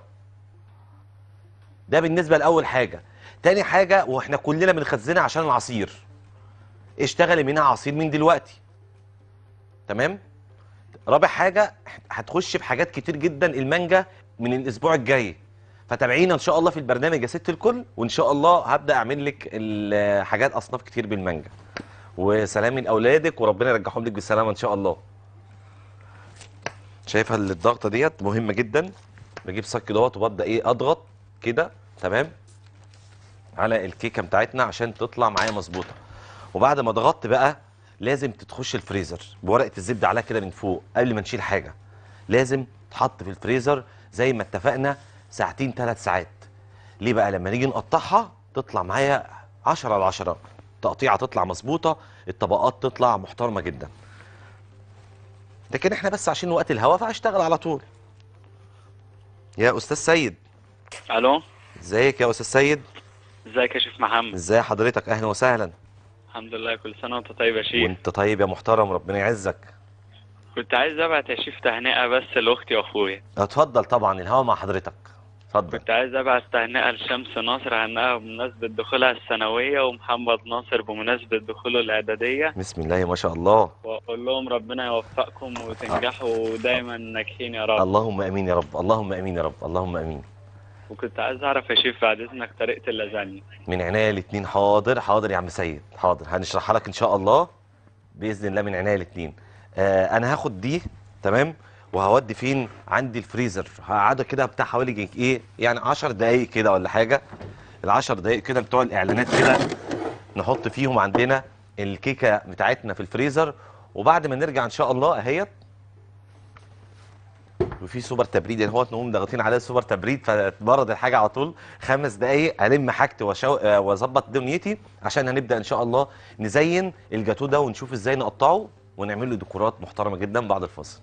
S1: ده بالنسبه لاول حاجه تاني حاجه واحنا كلنا بنخزنها عشان العصير اشتغلي منها عصير من دلوقتي تمام رابع حاجه هتخش في حاجات كتير جدا المانجا من الاسبوع الجاي فتابعينا ان شاء الله في البرنامج يا ست الكل وان شاء الله هبدا اعمل لك الحاجات اصناف كتير بالمانجا وسلام لاولادك وربنا يرجعهم لك بالسلامه ان شاء الله شايفه الضغطه ديت مهمه جدا بجيب صك دوت وببدا ايه اضغط كده تمام على الكيكه بتاعتنا عشان تطلع معايا مظبوطه وبعد ما ضغطت بقى لازم تخش الفريزر بورقه الزبده عليها كده من فوق قبل ما نشيل حاجه لازم تحط في الفريزر زي ما اتفقنا ساعتين ثلاث ساعات ليه بقى لما نيجي نقطعها تطلع معايا 10 على 10 تقطيعه تطلع مظبوطه الطبقات تطلع محترمه جدا لكن احنا بس عشان وقت الهوا فهشتغل على طول يا استاذ سيد
S6: الو
S1: ازيك يا استاذ سيد
S6: ازيك يا شيخ محمد
S1: ازاي حضرتك اهلا وسهلا
S6: الحمد لله كل سنه وانت طيب يا شيخ
S1: وانت طيب يا محترم ربنا يعزك
S6: كنت عايز ابعت يا شيخ تهنئه بس لاختي واخويا
S1: اتفضل طبعا الهوا مع حضرتك اتفضل
S6: كنت عايز ابعت تهنئه لشمس ناصر عنها بمناسبه دخولها الثانويه ومحمد ناصر بمناسبه دخوله الاعداديه
S1: بسم الله ما شاء الله
S6: واقول لهم ربنا يوفقكم وتنجحوا دايما ناجحين يا رب
S1: اللهم امين يا رب اللهم امين يا رب اللهم امين
S6: وكنت عايز اعرف يا شيخ بعد اذنك طريقه اللازانيا
S1: من عناية الاتنين حاضر حاضر يا عم سيد حاضر هنشرحها لك ان شاء الله باذن الله من عناية الاتنين آه انا هاخد دي تمام وهودي فين عندي الفريزر هقعدها كده بتاع حوالي جي- ايه يعني 10 دقايق كده ولا حاجه ال10 دقايق كده بتوع الاعلانات كده نحط فيهم عندنا الكيكه بتاعتنا في الفريزر وبعد ما نرجع ان شاء الله اهيت وفي سوبر تبريد يعني هو نقوم ضاغطين عليه سوبر تبريد فتبرد الحاجه على طول خمس دقايق الم حاجتي وشو... آه، واظبط دنيتي عشان هنبدا ان شاء الله نزين الجاتو ده ونشوف ازاي نقطعه ونعمل له ديكورات محترمه جدا بعد الفاصل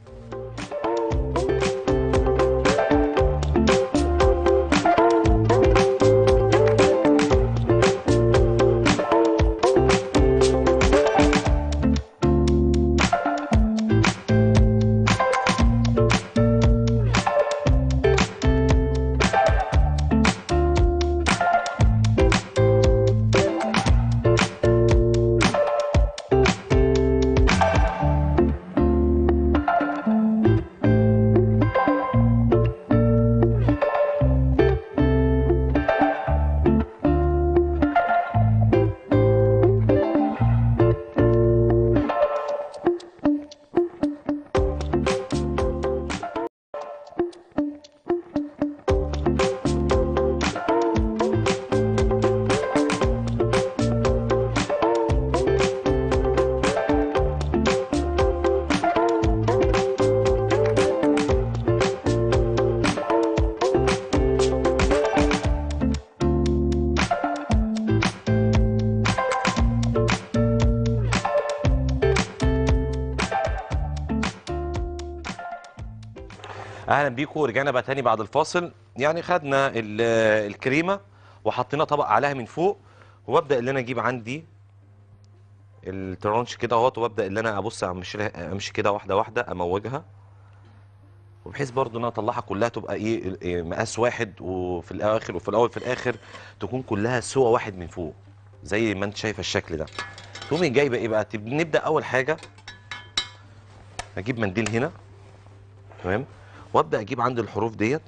S1: اهلا بيكم ورجعنا بقى تاني بعد الفاصل يعني خدنا ال- الكريمه وحطينا طبق عليها من فوق وابدا ان انا اجيب عندي الترانش كده اهوت وابدا ان انا ابص امشي لها- امشي كده واحده واحده اموجها وبحيث برضو ان انا اطلعها كلها تبقى ايه إيه مقاس واحد وفي الاخر وفي الاول في الاخر تكون كلها سوى واحد من فوق زي ما انت شايفه الشكل ده تقومي جايبه ايه بقى تب- نبدا اول حاجه اجيب منديل هنا تمام وابدا اجيب عند الحروف ديت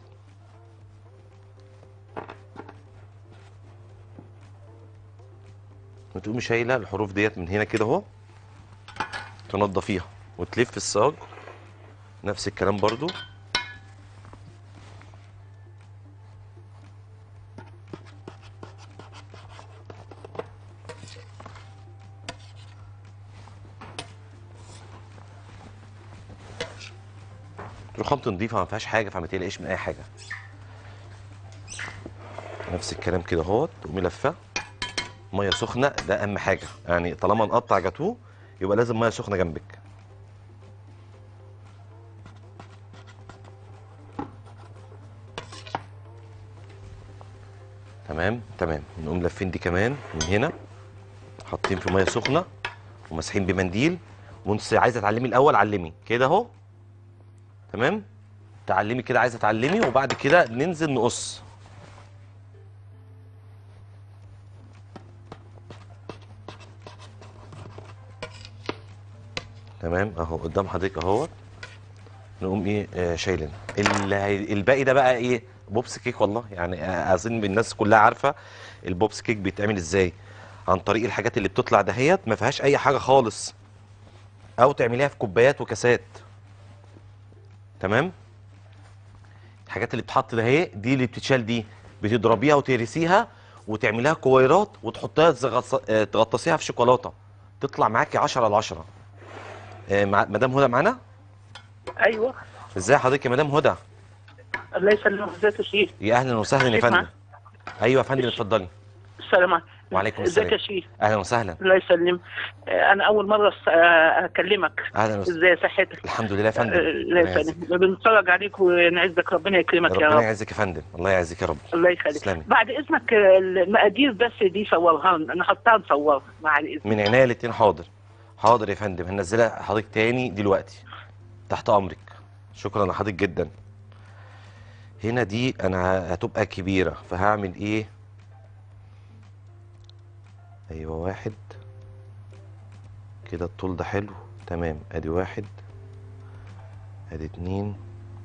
S1: وتقومي شايله الحروف ديت من هنا كده اهو تنضفيها وتلف الصاج نفس الكلام برضو رخامته نضيفه ما فيهاش حاجه فما تقلقش من اي حاجه نفس الكلام كده اهوت تقومي لفه ميه سخنه ده اهم حاجه يعني طالما نقطع جاتوه يبقى لازم ميه سخنه جنبك تمام تمام نقوم لافين دي كمان من هنا حاطين في ميه سخنه وماسحين بمنديل وانت عايزه تعلمي الاول علمي كده اهو تمام تعلمي كده عايزه تعلمي وبعد كده ننزل نقص تمام اهو قدام حضرتك اهوت نقوم ايه آه شايلين ال- هي- الباقي ده بقى ايه بوبس كيك والله يعني آه، اظن الناس كلها عارفه البوبس كيك بيتعمل ازاي عن طريق الحاجات اللي بتطلع دهيت ما فيهاش اي حاجه خالص او تعمليها في كوبايات وكاسات تمام الحاجات اللي بتحط ده هي دي اللي بتتشال دي بتضربيها وتهرسيها وتعمليها كويرات وتحطيها تغص- آه، تغطسيها في شوكولاته تطلع معاكي 10 على 10 آه، مع- مدام هدى معانا
S7: ايوه
S1: ازاي حضرتك يا مدام هدى
S7: الله يسلمك ازيك يا شيخ
S1: يا اهلا وسهلا يا
S7: كيف
S1: فندم
S7: معاك؟
S1: ايوه يا فندم اتفضلي
S7: السلام عليكم
S1: وعليكم
S7: ازيك يا
S1: السلام
S7: شيخ
S1: اهلا وسهلا
S7: الله يسلم آه، انا اول مره س- آه، اكلمك
S1: اهلا وسهلا
S7: ازاي صحتك
S1: الحمد لله يا
S7: آه،
S1: فندم
S7: الله
S1: ربنا
S7: يسلمك بنتفرج عليك ونعزك ربنا يكرمك يا
S1: ربنا
S7: رب
S1: يعزك يا فندم الله يعزك يا رب
S7: الله يخليك
S1: تسلمي.
S7: بعد اذنك آه، المقادير بس دي صورها لنا. انا حطها نصورها مع الاذن
S1: من عينيا الاتنين حاضر حاضر يا فندم هنزلها حضرتك تاني دلوقتي تحت امرك شكرا لحضرتك جدا هنا دي انا هتبقى كبيره فهعمل ايه ايوه واحد كده الطول ده حلو تمام ادي واحد ادي اتنين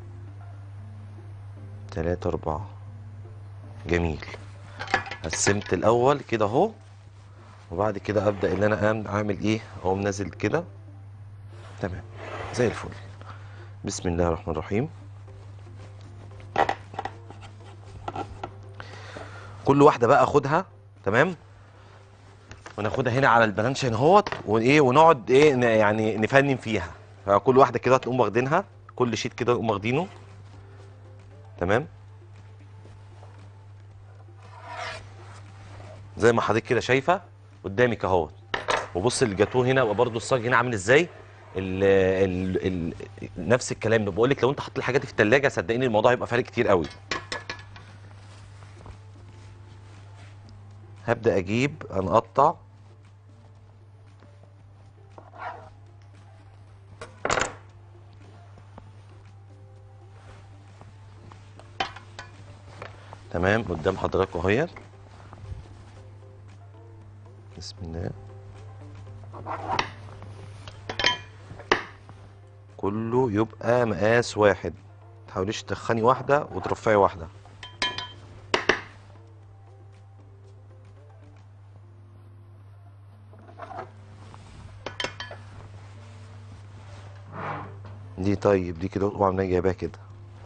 S1: تلاتة اربعة جميل قسمت الاول كده اهو وبعد كده ابدا ان انا أعم- اعمل ايه اقوم نازل كده تمام زي الفل بسم الله الرحمن الرحيم كل واحده بقى اخدها تمام وناخدها هنا على البلانش هنا اهوت وايه ونقعد ايه ن- يعني نفنن فيها فكل واحده كده تقوم واخدينها كل شيت كده نقوم واخدينه تمام زي ما حضرتك كده شايفه قدامك اهوت وبص الجاتوه هنا وبرده الصاج هنا عامل ازاي ال ال ال نفس الكلام ده بقول لك لو انت حاطط الحاجات دي في الثلاجه صدقيني الموضوع هيبقى فارق كتير قوي هبدا اجيب انقطع تمام قدام حضراتكم اهيت بسم الله كله يبقى مقاس واحد تحاوليش تخني واحدة وترفعي واحدة دي طيب دي كده طبعا انا جايباها كده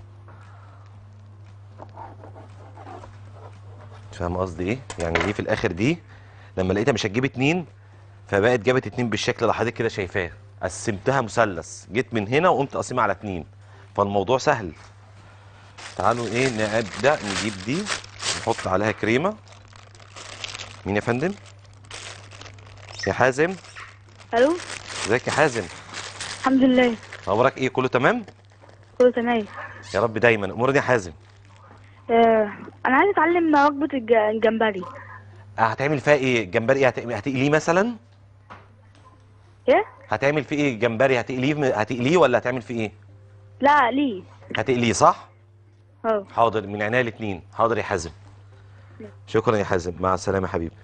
S1: فاهم قصدي ايه يعني دي في الاخر دي لما لقيتها مش هتجيب اتنين فبقت جابت اتنين بالشكل اللي حضرتك كده شايفاه قسمتها مثلث جيت من هنا وقمت قاسمها على اتنين فالموضوع سهل تعالوا ايه نبدا نجيب دي نحط عليها كريمه مين يا فندم يا حازم
S3: الو
S1: ازيك يا حازم
S3: الحمد لله
S1: اخبارك ايه كله تمام
S3: كله تمام
S1: يا رب دايما امورني يا حازم
S3: آه انا عايزه اتعلم وجبه الج- الجمبري
S1: آه، هتعمل فيها ايه جمبري هت- هتقليه مثلا
S3: ايه
S1: هتعمل فيه ايه جمبري هتقليه هتقليه ولا هتعمل فيه ايه
S3: لا ليه
S1: هتقليه صح
S3: اه
S1: حاضر من عينيا الاثنين حاضر يا حازم شكرا يا حازم مع السلامه يا حبيبي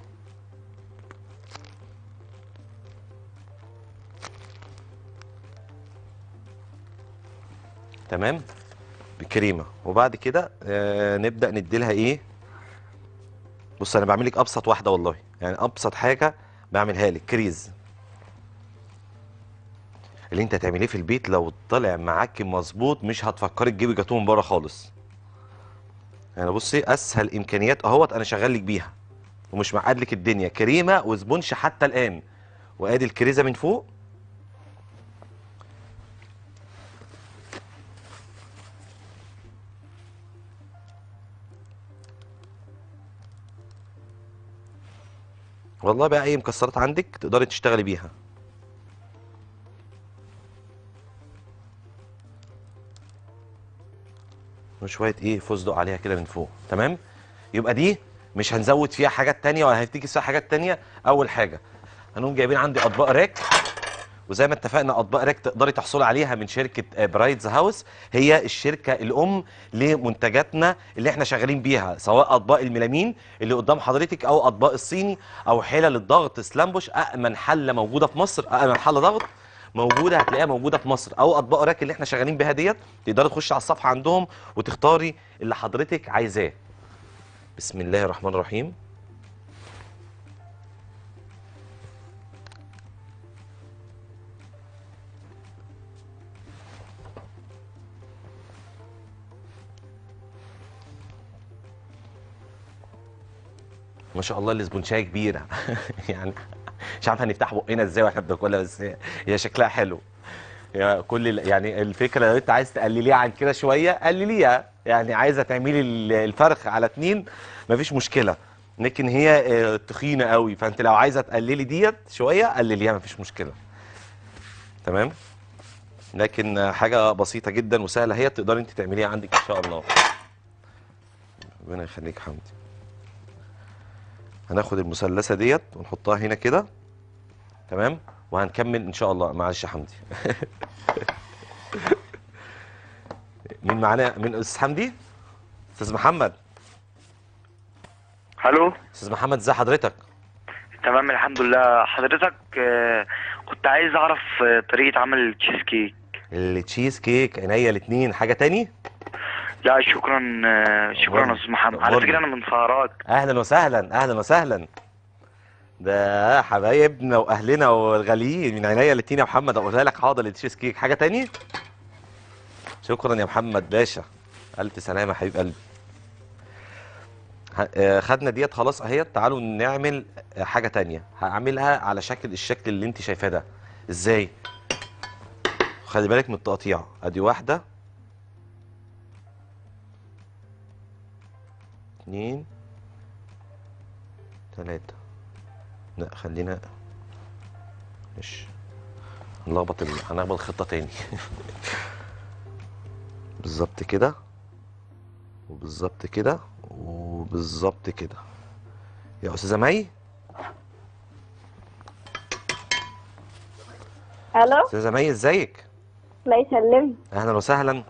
S1: تمام بكريمه وبعد كده آه نبدا نديلها ايه بص انا بعمل لك ابسط واحده والله يعني ابسط حاجه بعملها لك كريز اللي انت هتعمليه في البيت لو طلع معاك مظبوط مش هتفكري تجيبي جاتوه من بره خالص يعني بصي اسهل امكانيات اهوت انا شغال لك بيها ومش معقد لك الدنيا كريمه وسبونش حتى الان وادي الكريزه من فوق والله بقى اي مكسرات عندك تقدري تشتغلي بيها وشويه ايه فستق عليها كده من فوق تمام يبقى دي مش هنزود فيها حاجات تانية ولا هتيجي فيها حاجات تانية اول حاجه هنقوم جايبين عندي اطباق راك وزي ما اتفقنا اطباق راك تقدري تحصلي عليها من شركه آه، برايتز هاوس هي الشركه الام لمنتجاتنا اللي احنا شغالين بيها سواء اطباق الميلامين اللي قدام حضرتك او اطباق الصيني او حلل الضغط سلامبوش امن حله موجوده في مصر امن حله ضغط موجوده هتلاقيها موجوده في مصر او اطباق راك اللي احنا شغالين بيها ديت تقدري تخشي على الصفحه عندهم وتختاري اللي حضرتك عايزاه بسم الله الرحمن الرحيم ما شاء الله الاسبونشايه كبيره يعني مش عارف هنفتح بقنا ازاي واحنا بناكلها بس هي- هي شكلها حلو يا كل ال- يعني الفكره لو انت عايز تقلليها عن كده شويه قلليها يعني عايزه تعملي ال- الفرخ على اتنين مفيش مشكله لكن هي آه، تخينه قوي فانت لو عايزه تقللي ديت شويه قلليها مفيش مشكله تمام لكن آه، حاجه بسيطه جدا وسهله هي تقدري انت تعمليها عندك ان شاء الله ربنا يخليك يا حمدي هناخد المثلثه ديت ونحطها هنا كده تمام وهنكمل ان شاء الله معلش يا حمدي مين معانا من استاذ حمدي استاذ محمد
S8: الو
S1: استاذ محمد ازي حضرتك
S8: تمام الحمد لله حضرتك آه، كنت عايز اعرف آه، طريقه عمل التشيز كيك
S1: التشيز كيك عينيا الاثنين حاجه تاني
S8: لا شكرا آه، شكرا يا استاذ محمد على
S1: أمورني.
S8: فكره انا من سهرات
S1: اهلا وسهلا اهلا وسهلا ده حبايبنا واهلنا والغاليين من عينيا الاثنين يا محمد اقولها لك حاضر التشيز كيك حاجه تاني شكرا يا محمد باشا الف سلامه يا حبيب قلبي ه- آه، خدنا ديت خلاص اهي تعالوا نعمل آه، حاجه تانية هعملها على شكل الشكل اللي انت شايفاه ده ازاي خلي بالك من التقطيع ادي واحده اتنين تلاتة لا خلينا مش هنلخبط ال... هنلخبط الخطة تاني بالظبط كده وبالظبط كده وبالظبط كده يا أستاذة مي
S3: الو
S1: أستاذة مي ازيك
S3: الله يسلمك
S1: أهلا وسهلا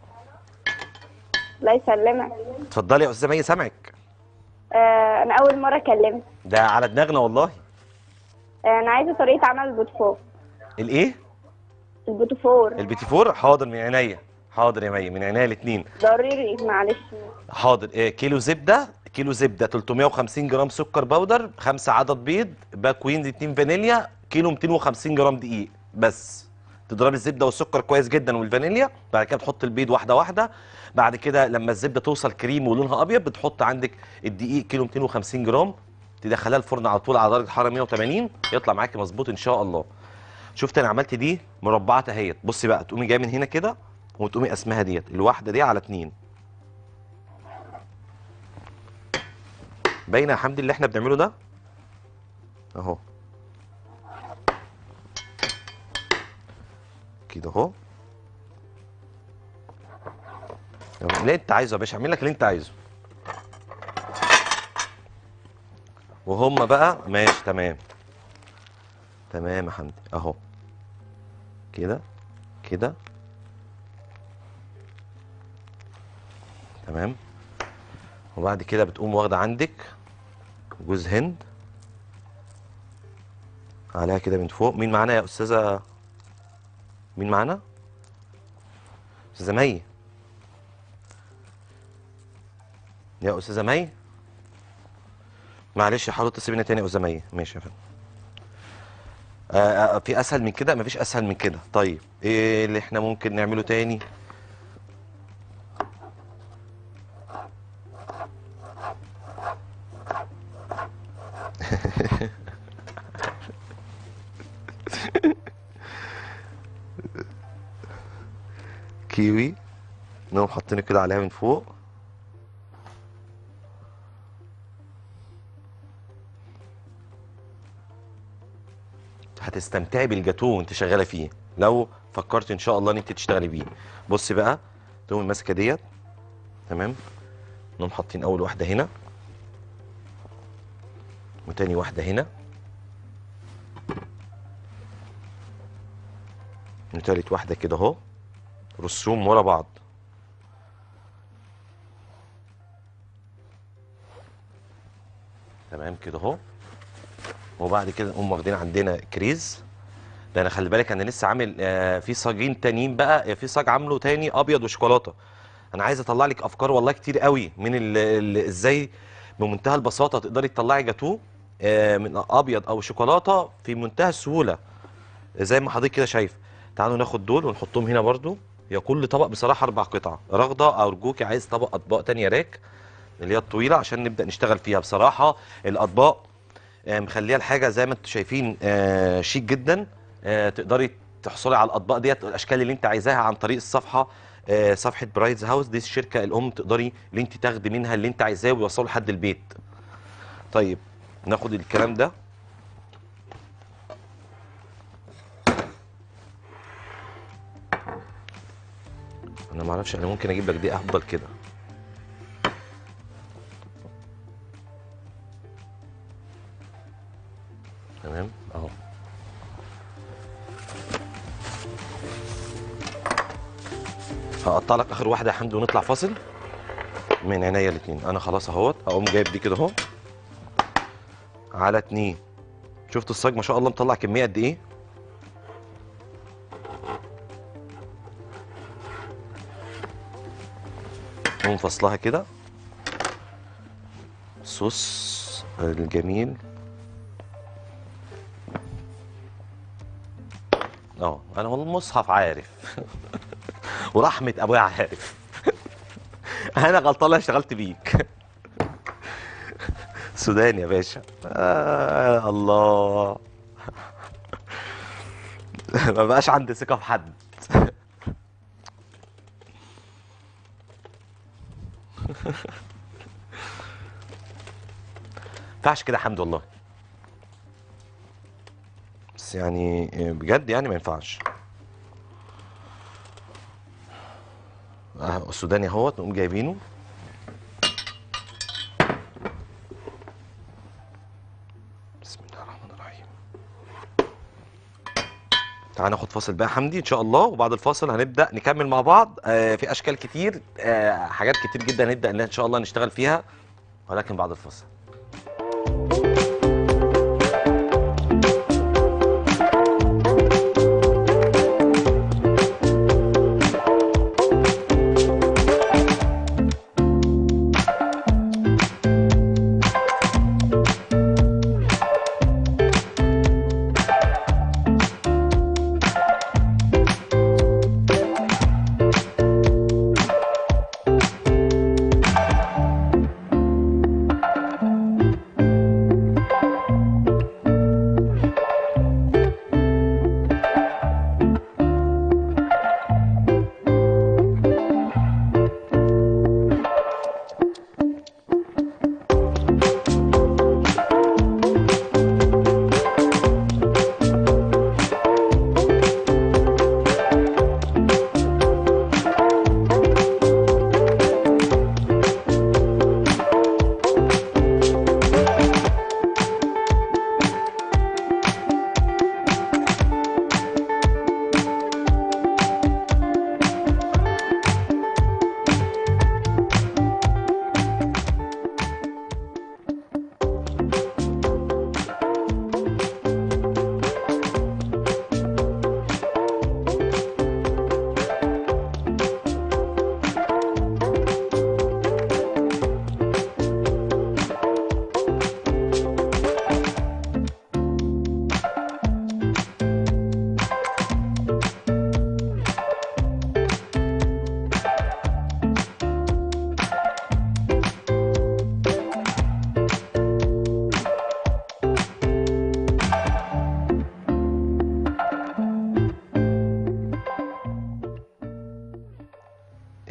S3: الله يسلمك
S1: اتفضلي يا أستاذة مي سامعك
S3: آه انا اول مره اكلمك
S1: ده على دماغنا والله
S3: آه انا عايزه طريقه عمل البوتفور
S1: الإيه
S3: البوتفور
S1: البيتي فور حاضر من عينيا حاضر يا مي من عينيا الاتنين
S3: ضروري معلش
S1: حاضر إيه كيلو زبده كيلو زبده 350 جرام سكر باودر خمسة عدد بيض باك وينز 2 فانيليا كيلو 250 جرام دقيق بس تضربي الزبده والسكر كويس جدا والفانيليا بعد كده تحط البيض واحده واحده بعد كده لما الزبده توصل كريم ولونها ابيض بتحط عندك الدقيق كيلو 250 جرام تدخلها الفرن على طول على درجه حراره 180 يطلع معاكي مظبوط ان شاء الله شفت انا عملت دي مربعات اهيت بصي بقى تقومي جايه من هنا كده وتقومي قسمها ديت الواحده دي على اتنين باينه يا حمدي اللي احنا بنعمله ده اهو كده اهو اللي انت عايزه يا باشا اعمل لك اللي انت عايزه وهم بقى ماشي تمام تمام يا حمدي اهو كده كده تمام وبعد كده بتقوم واخده عندك جوز هند عليها كده من فوق مين معانا يا استاذه مين معانا استاذه مي يا استاذه مي معلش حاولوا تتصل بينا تاني يا استاذه مي ماشي يا فندم آه، آه، في اسهل من كده مفيش اسهل من كده طيب ايه اللي احنا ممكن نعمله تاني كيوي نقوم حاطينه كده عليها من فوق هتستمتعي بالجاتوه وانت شغاله فيه لو فكرت ان شاء الله ان انت تشتغلي بيه بصي بقى تقومي ماسكه ديت تمام نقوم حاطين اول واحده هنا وتاني واحده هنا وتالت واحده كده اهو رسوم ورا بعض تمام كده اهو وبعد كده نقوم واخدين عندنا كريز ده انا خلي بالك انا لسه عامل آه في صاجين تانيين بقى آه، في صاج عامله تاني ابيض وشوكولاته انا عايز اطلع لك افكار والله كتير قوي من ال- ال- ازاي بمنتهى البساطه تقدري تطلعي جاتوه آه من ابيض او شوكولاته في منتهى السهوله زي ما حضرتك كده شايف تعالوا ناخد دول ونحطهم هنا برضو يا كل طبق بصراحه اربع قطع رغده ارجوكي عايز طبق اطباق تانية راك اللي هي الطويله عشان نبدا نشتغل فيها بصراحه الاطباق آه، مخليها الحاجه زي ما انتم شايفين آه، شيك جدا آه، تقدري تحصلي على الاطباق ديت الاشكال اللي انت عايزاها عن طريق الصفحه آه، صفحه برايدز هاوس دي الشركه الام تقدري اللي انت تاخدي منها اللي انت عايزاه ويوصله لحد البيت طيب ناخد الكلام ده انا ما اعرفش انا ممكن اجيب لك دي افضل كده تمام اهو هقطع لك اخر واحده يا حمدي ونطلع فاصل من عينيا الاثنين انا خلاص اهوت هقوم جايب دي كده اهو على اتنين شفتوا الصاج ما شاء الله مطلع كميه قد ايه نقوم فصلها كده صوص الجميل اه انا والله المصحف عارف ورحمه ابويا عارف انا غلطان اللي اشتغلت بيك سودان يا باشا آه الله ما بقاش عندي ثقه في حد ينفعش كده حمد والله بس يعني بجد يعني ما ينفعش اه السوداني اهوت نقوم جايبينه بسم الله الرحمن الرحيم تعال ناخد فاصل بقى يا حمدي ان شاء الله وبعد الفاصل هنبدا نكمل مع بعض آه في اشكال كتير آه حاجات كتير جدا هنبدا ان شاء الله نشتغل فيها ولكن بعد الفاصل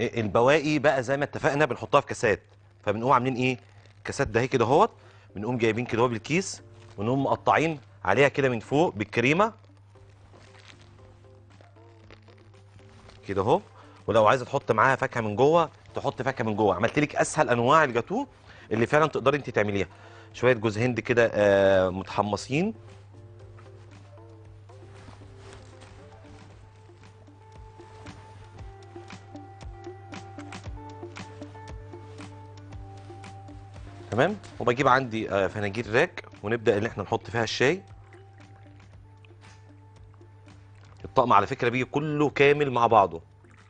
S1: البواقي بقى زي ما اتفقنا بنحطها في كاسات فبنقوم عاملين ايه الكاسات ده اهي كده اهوت بنقوم جايبين كده اهو بالكيس ونقوم مقطعين عليها كده من فوق بالكريمه كده اهو ولو عايزه تحط معاها فاكهه من جوه تحط فاكهه من جوه عملت لك اسهل انواع الجاتوه اللي فعلا تقدري انت تعمليها شويه جوز هند كده آه متحمصين تمام وبجيب عندي آه، فناجيل راك ونبدا ان احنا نحط فيها الشاي الطقم على فكره بيجي كله كامل مع بعضه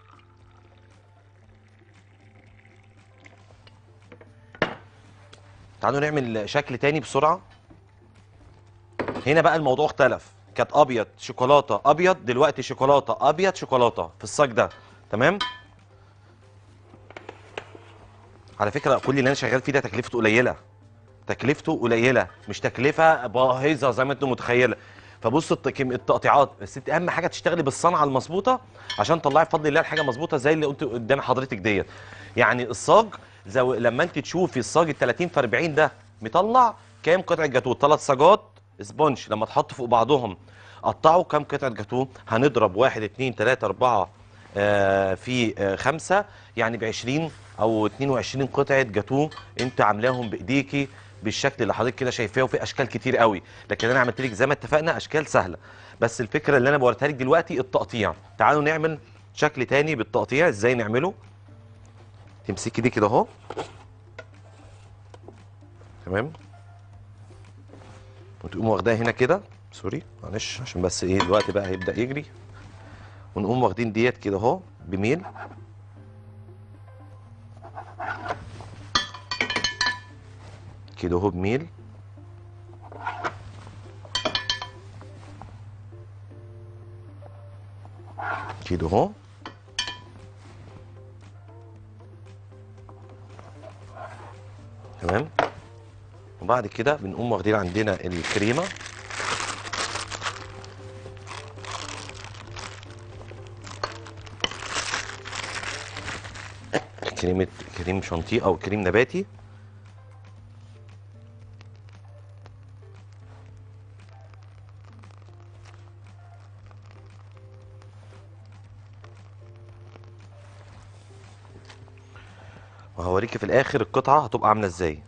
S1: تعالوا نعمل شكل تاني بسرعه هنا بقى الموضوع اختلف كانت ابيض شوكولاته ابيض دلوقتي شوكولاته ابيض شوكولاته في الصاج ده تمام على فكره كل اللي انا شغال فيه ده تكلفته قليله تكلفته قليله مش تكلفه باهظه زي ما انتم متخيله فبص الت- كم- التقطيعات بس انت اهم حاجه تشتغلي بالصنعه المظبوطه عشان تطلعي بفضل الله الحاجه مظبوطه زي اللي قلت قدام حضرتك ديت يعني الصاج زو لما انت تشوفي الصاج ال 30 في 40 ده مطلع كام قطعه جاتوه ثلاث صاجات سبونج لما تحط فوق بعضهم قطعوا كام قطعه جاتوه هنضرب 1 2 3 4 آه، في آه، خمسة يعني ب 20 او 22 قطعه جاتوه انت عاملاهم بايديكي بالشكل اللي حضرتك كده شايفاه وفي اشكال كتير قوي لكن انا عملت لك زي ما اتفقنا اشكال سهله بس الفكره اللي انا بوريها لك دلوقتي التقطيع تعالوا نعمل شكل تاني بالتقطيع ازاي نعمله تمسكي دي كده اهو تمام وتقوم واخداها هنا كده سوري معلش عشان بس ايه الوقت بقى هيبدا يجري ونقوم واخدين ديت كده اهو بميل كده اهو بميل كده اهو تمام وبعد كده بنقوم واخدين عندنا الكريمه كريمه كريم شانتيه او كريم نباتي وهوريكي في الاخر القطعه هتبقى عامله ازاي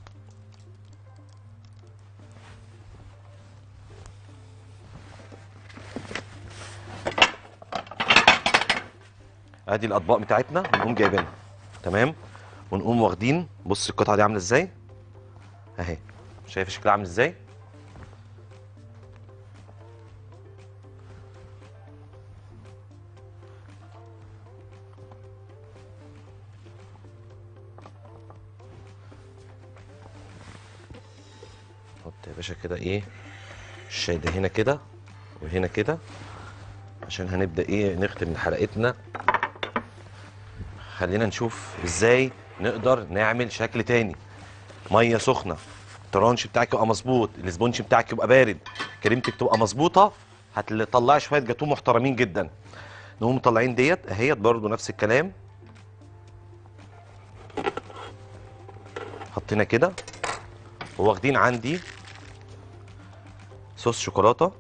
S1: ادي الاطباق بتاعتنا نقوم جايبينها تمام ونقوم واخدين بص القطعه دي عامله ازاي اهي شايف شكلها عامل ازاي حط يا باشا كده ايه الشاي ده هنا كده وهنا كده عشان هنبدا ايه نختم حلقتنا خلينا نشوف ازاي نقدر نعمل شكل تاني ميه سخنه الترانش بتاعك يبقى مظبوط الاسبونج بتاعك يبقى بارد كريمتك تبقى مظبوطه هتطلعي شويه جاتوه محترمين جدا نقوم مطلعين ديت اهيت برضو نفس الكلام حطينا كده واخدين عندي صوص شوكولاته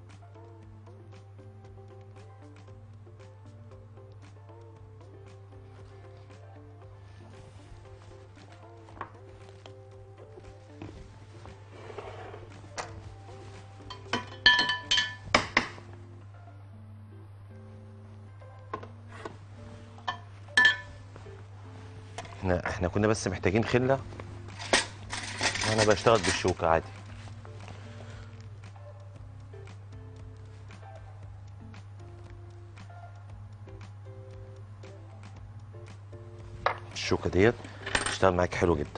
S1: احنا احنا كنا بس محتاجين خله انا بشتغل بالشوكه عادي الشوكه ديت تشتغل معاك حلو جدا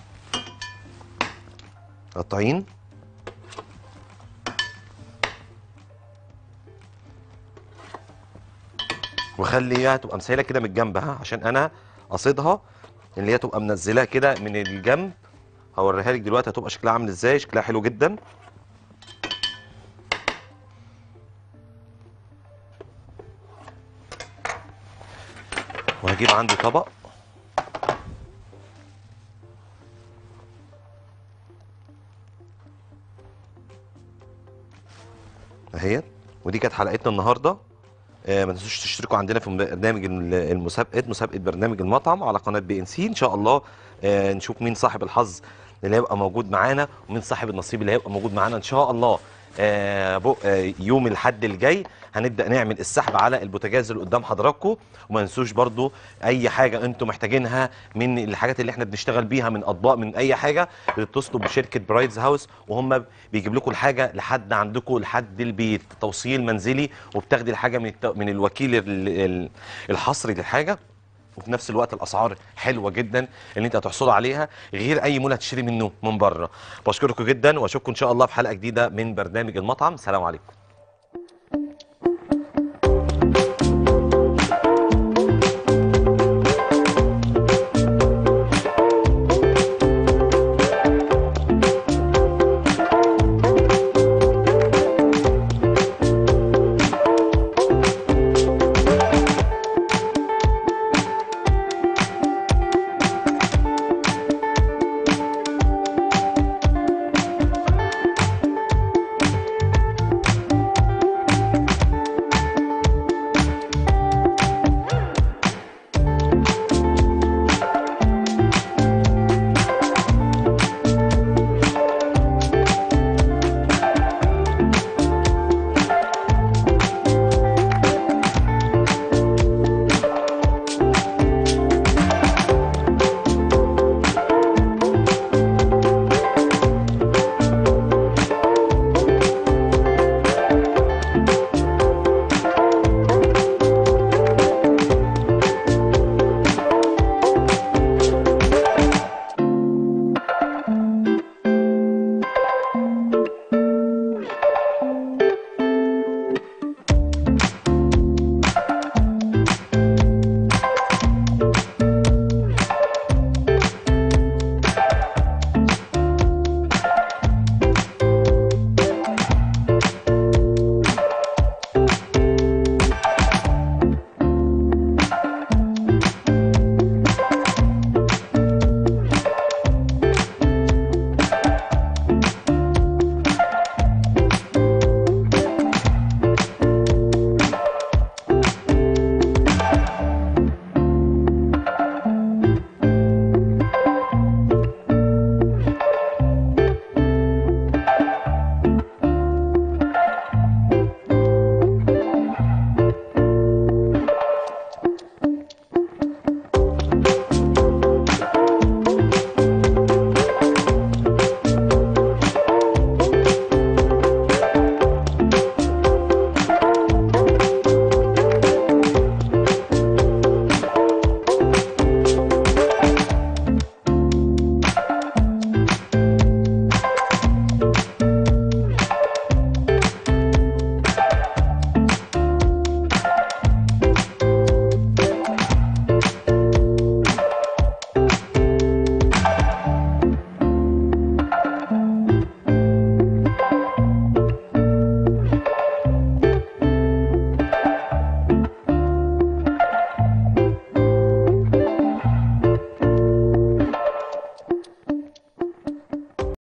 S1: قطعين وخليها تبقى مسيله كده من الجنب ها عشان انا قصدها اللي هي تبقى منزلاه كده من الجنب هوريها لك دلوقتي هتبقى شكلها عامل ازاي شكلها حلو جدا وهجيب عندي طبق اهيت ودي كانت حلقتنا النهارده آه، ما تنسوش تشتركوا عندنا في برنامج ال- المسابقات مسابقه برنامج المطعم على قناه بي ان سي ان شاء الله آه، نشوف مين صاحب الحظ اللي هيبقى موجود معانا ومين صاحب النصيب اللي هيبقى موجود معانا ان شاء الله آه، بو- آه، يوم الحد الجاي هنبدا نعمل السحب على البوتاجاز اللي قدام حضراتكم وما ننسوش برضو اي حاجه انتم محتاجينها من الحاجات اللي احنا بنشتغل بيها من اطباق من اي حاجه بتتصلوا بشركه برايدز هاوس وهم بيجيب لكم الحاجه لحد عندكم لحد البيت توصيل منزلي وبتاخدي الحاجه من الت- من الوكيل ال- ال- الحصري للحاجه وفي نفس الوقت الاسعار حلوه جدا اللي انت هتحصلوا عليها غير اي مول هتشتري منه من بره بشكركم جدا واشوفكم ان شاء الله في حلقه جديده من برنامج المطعم سلام عليكم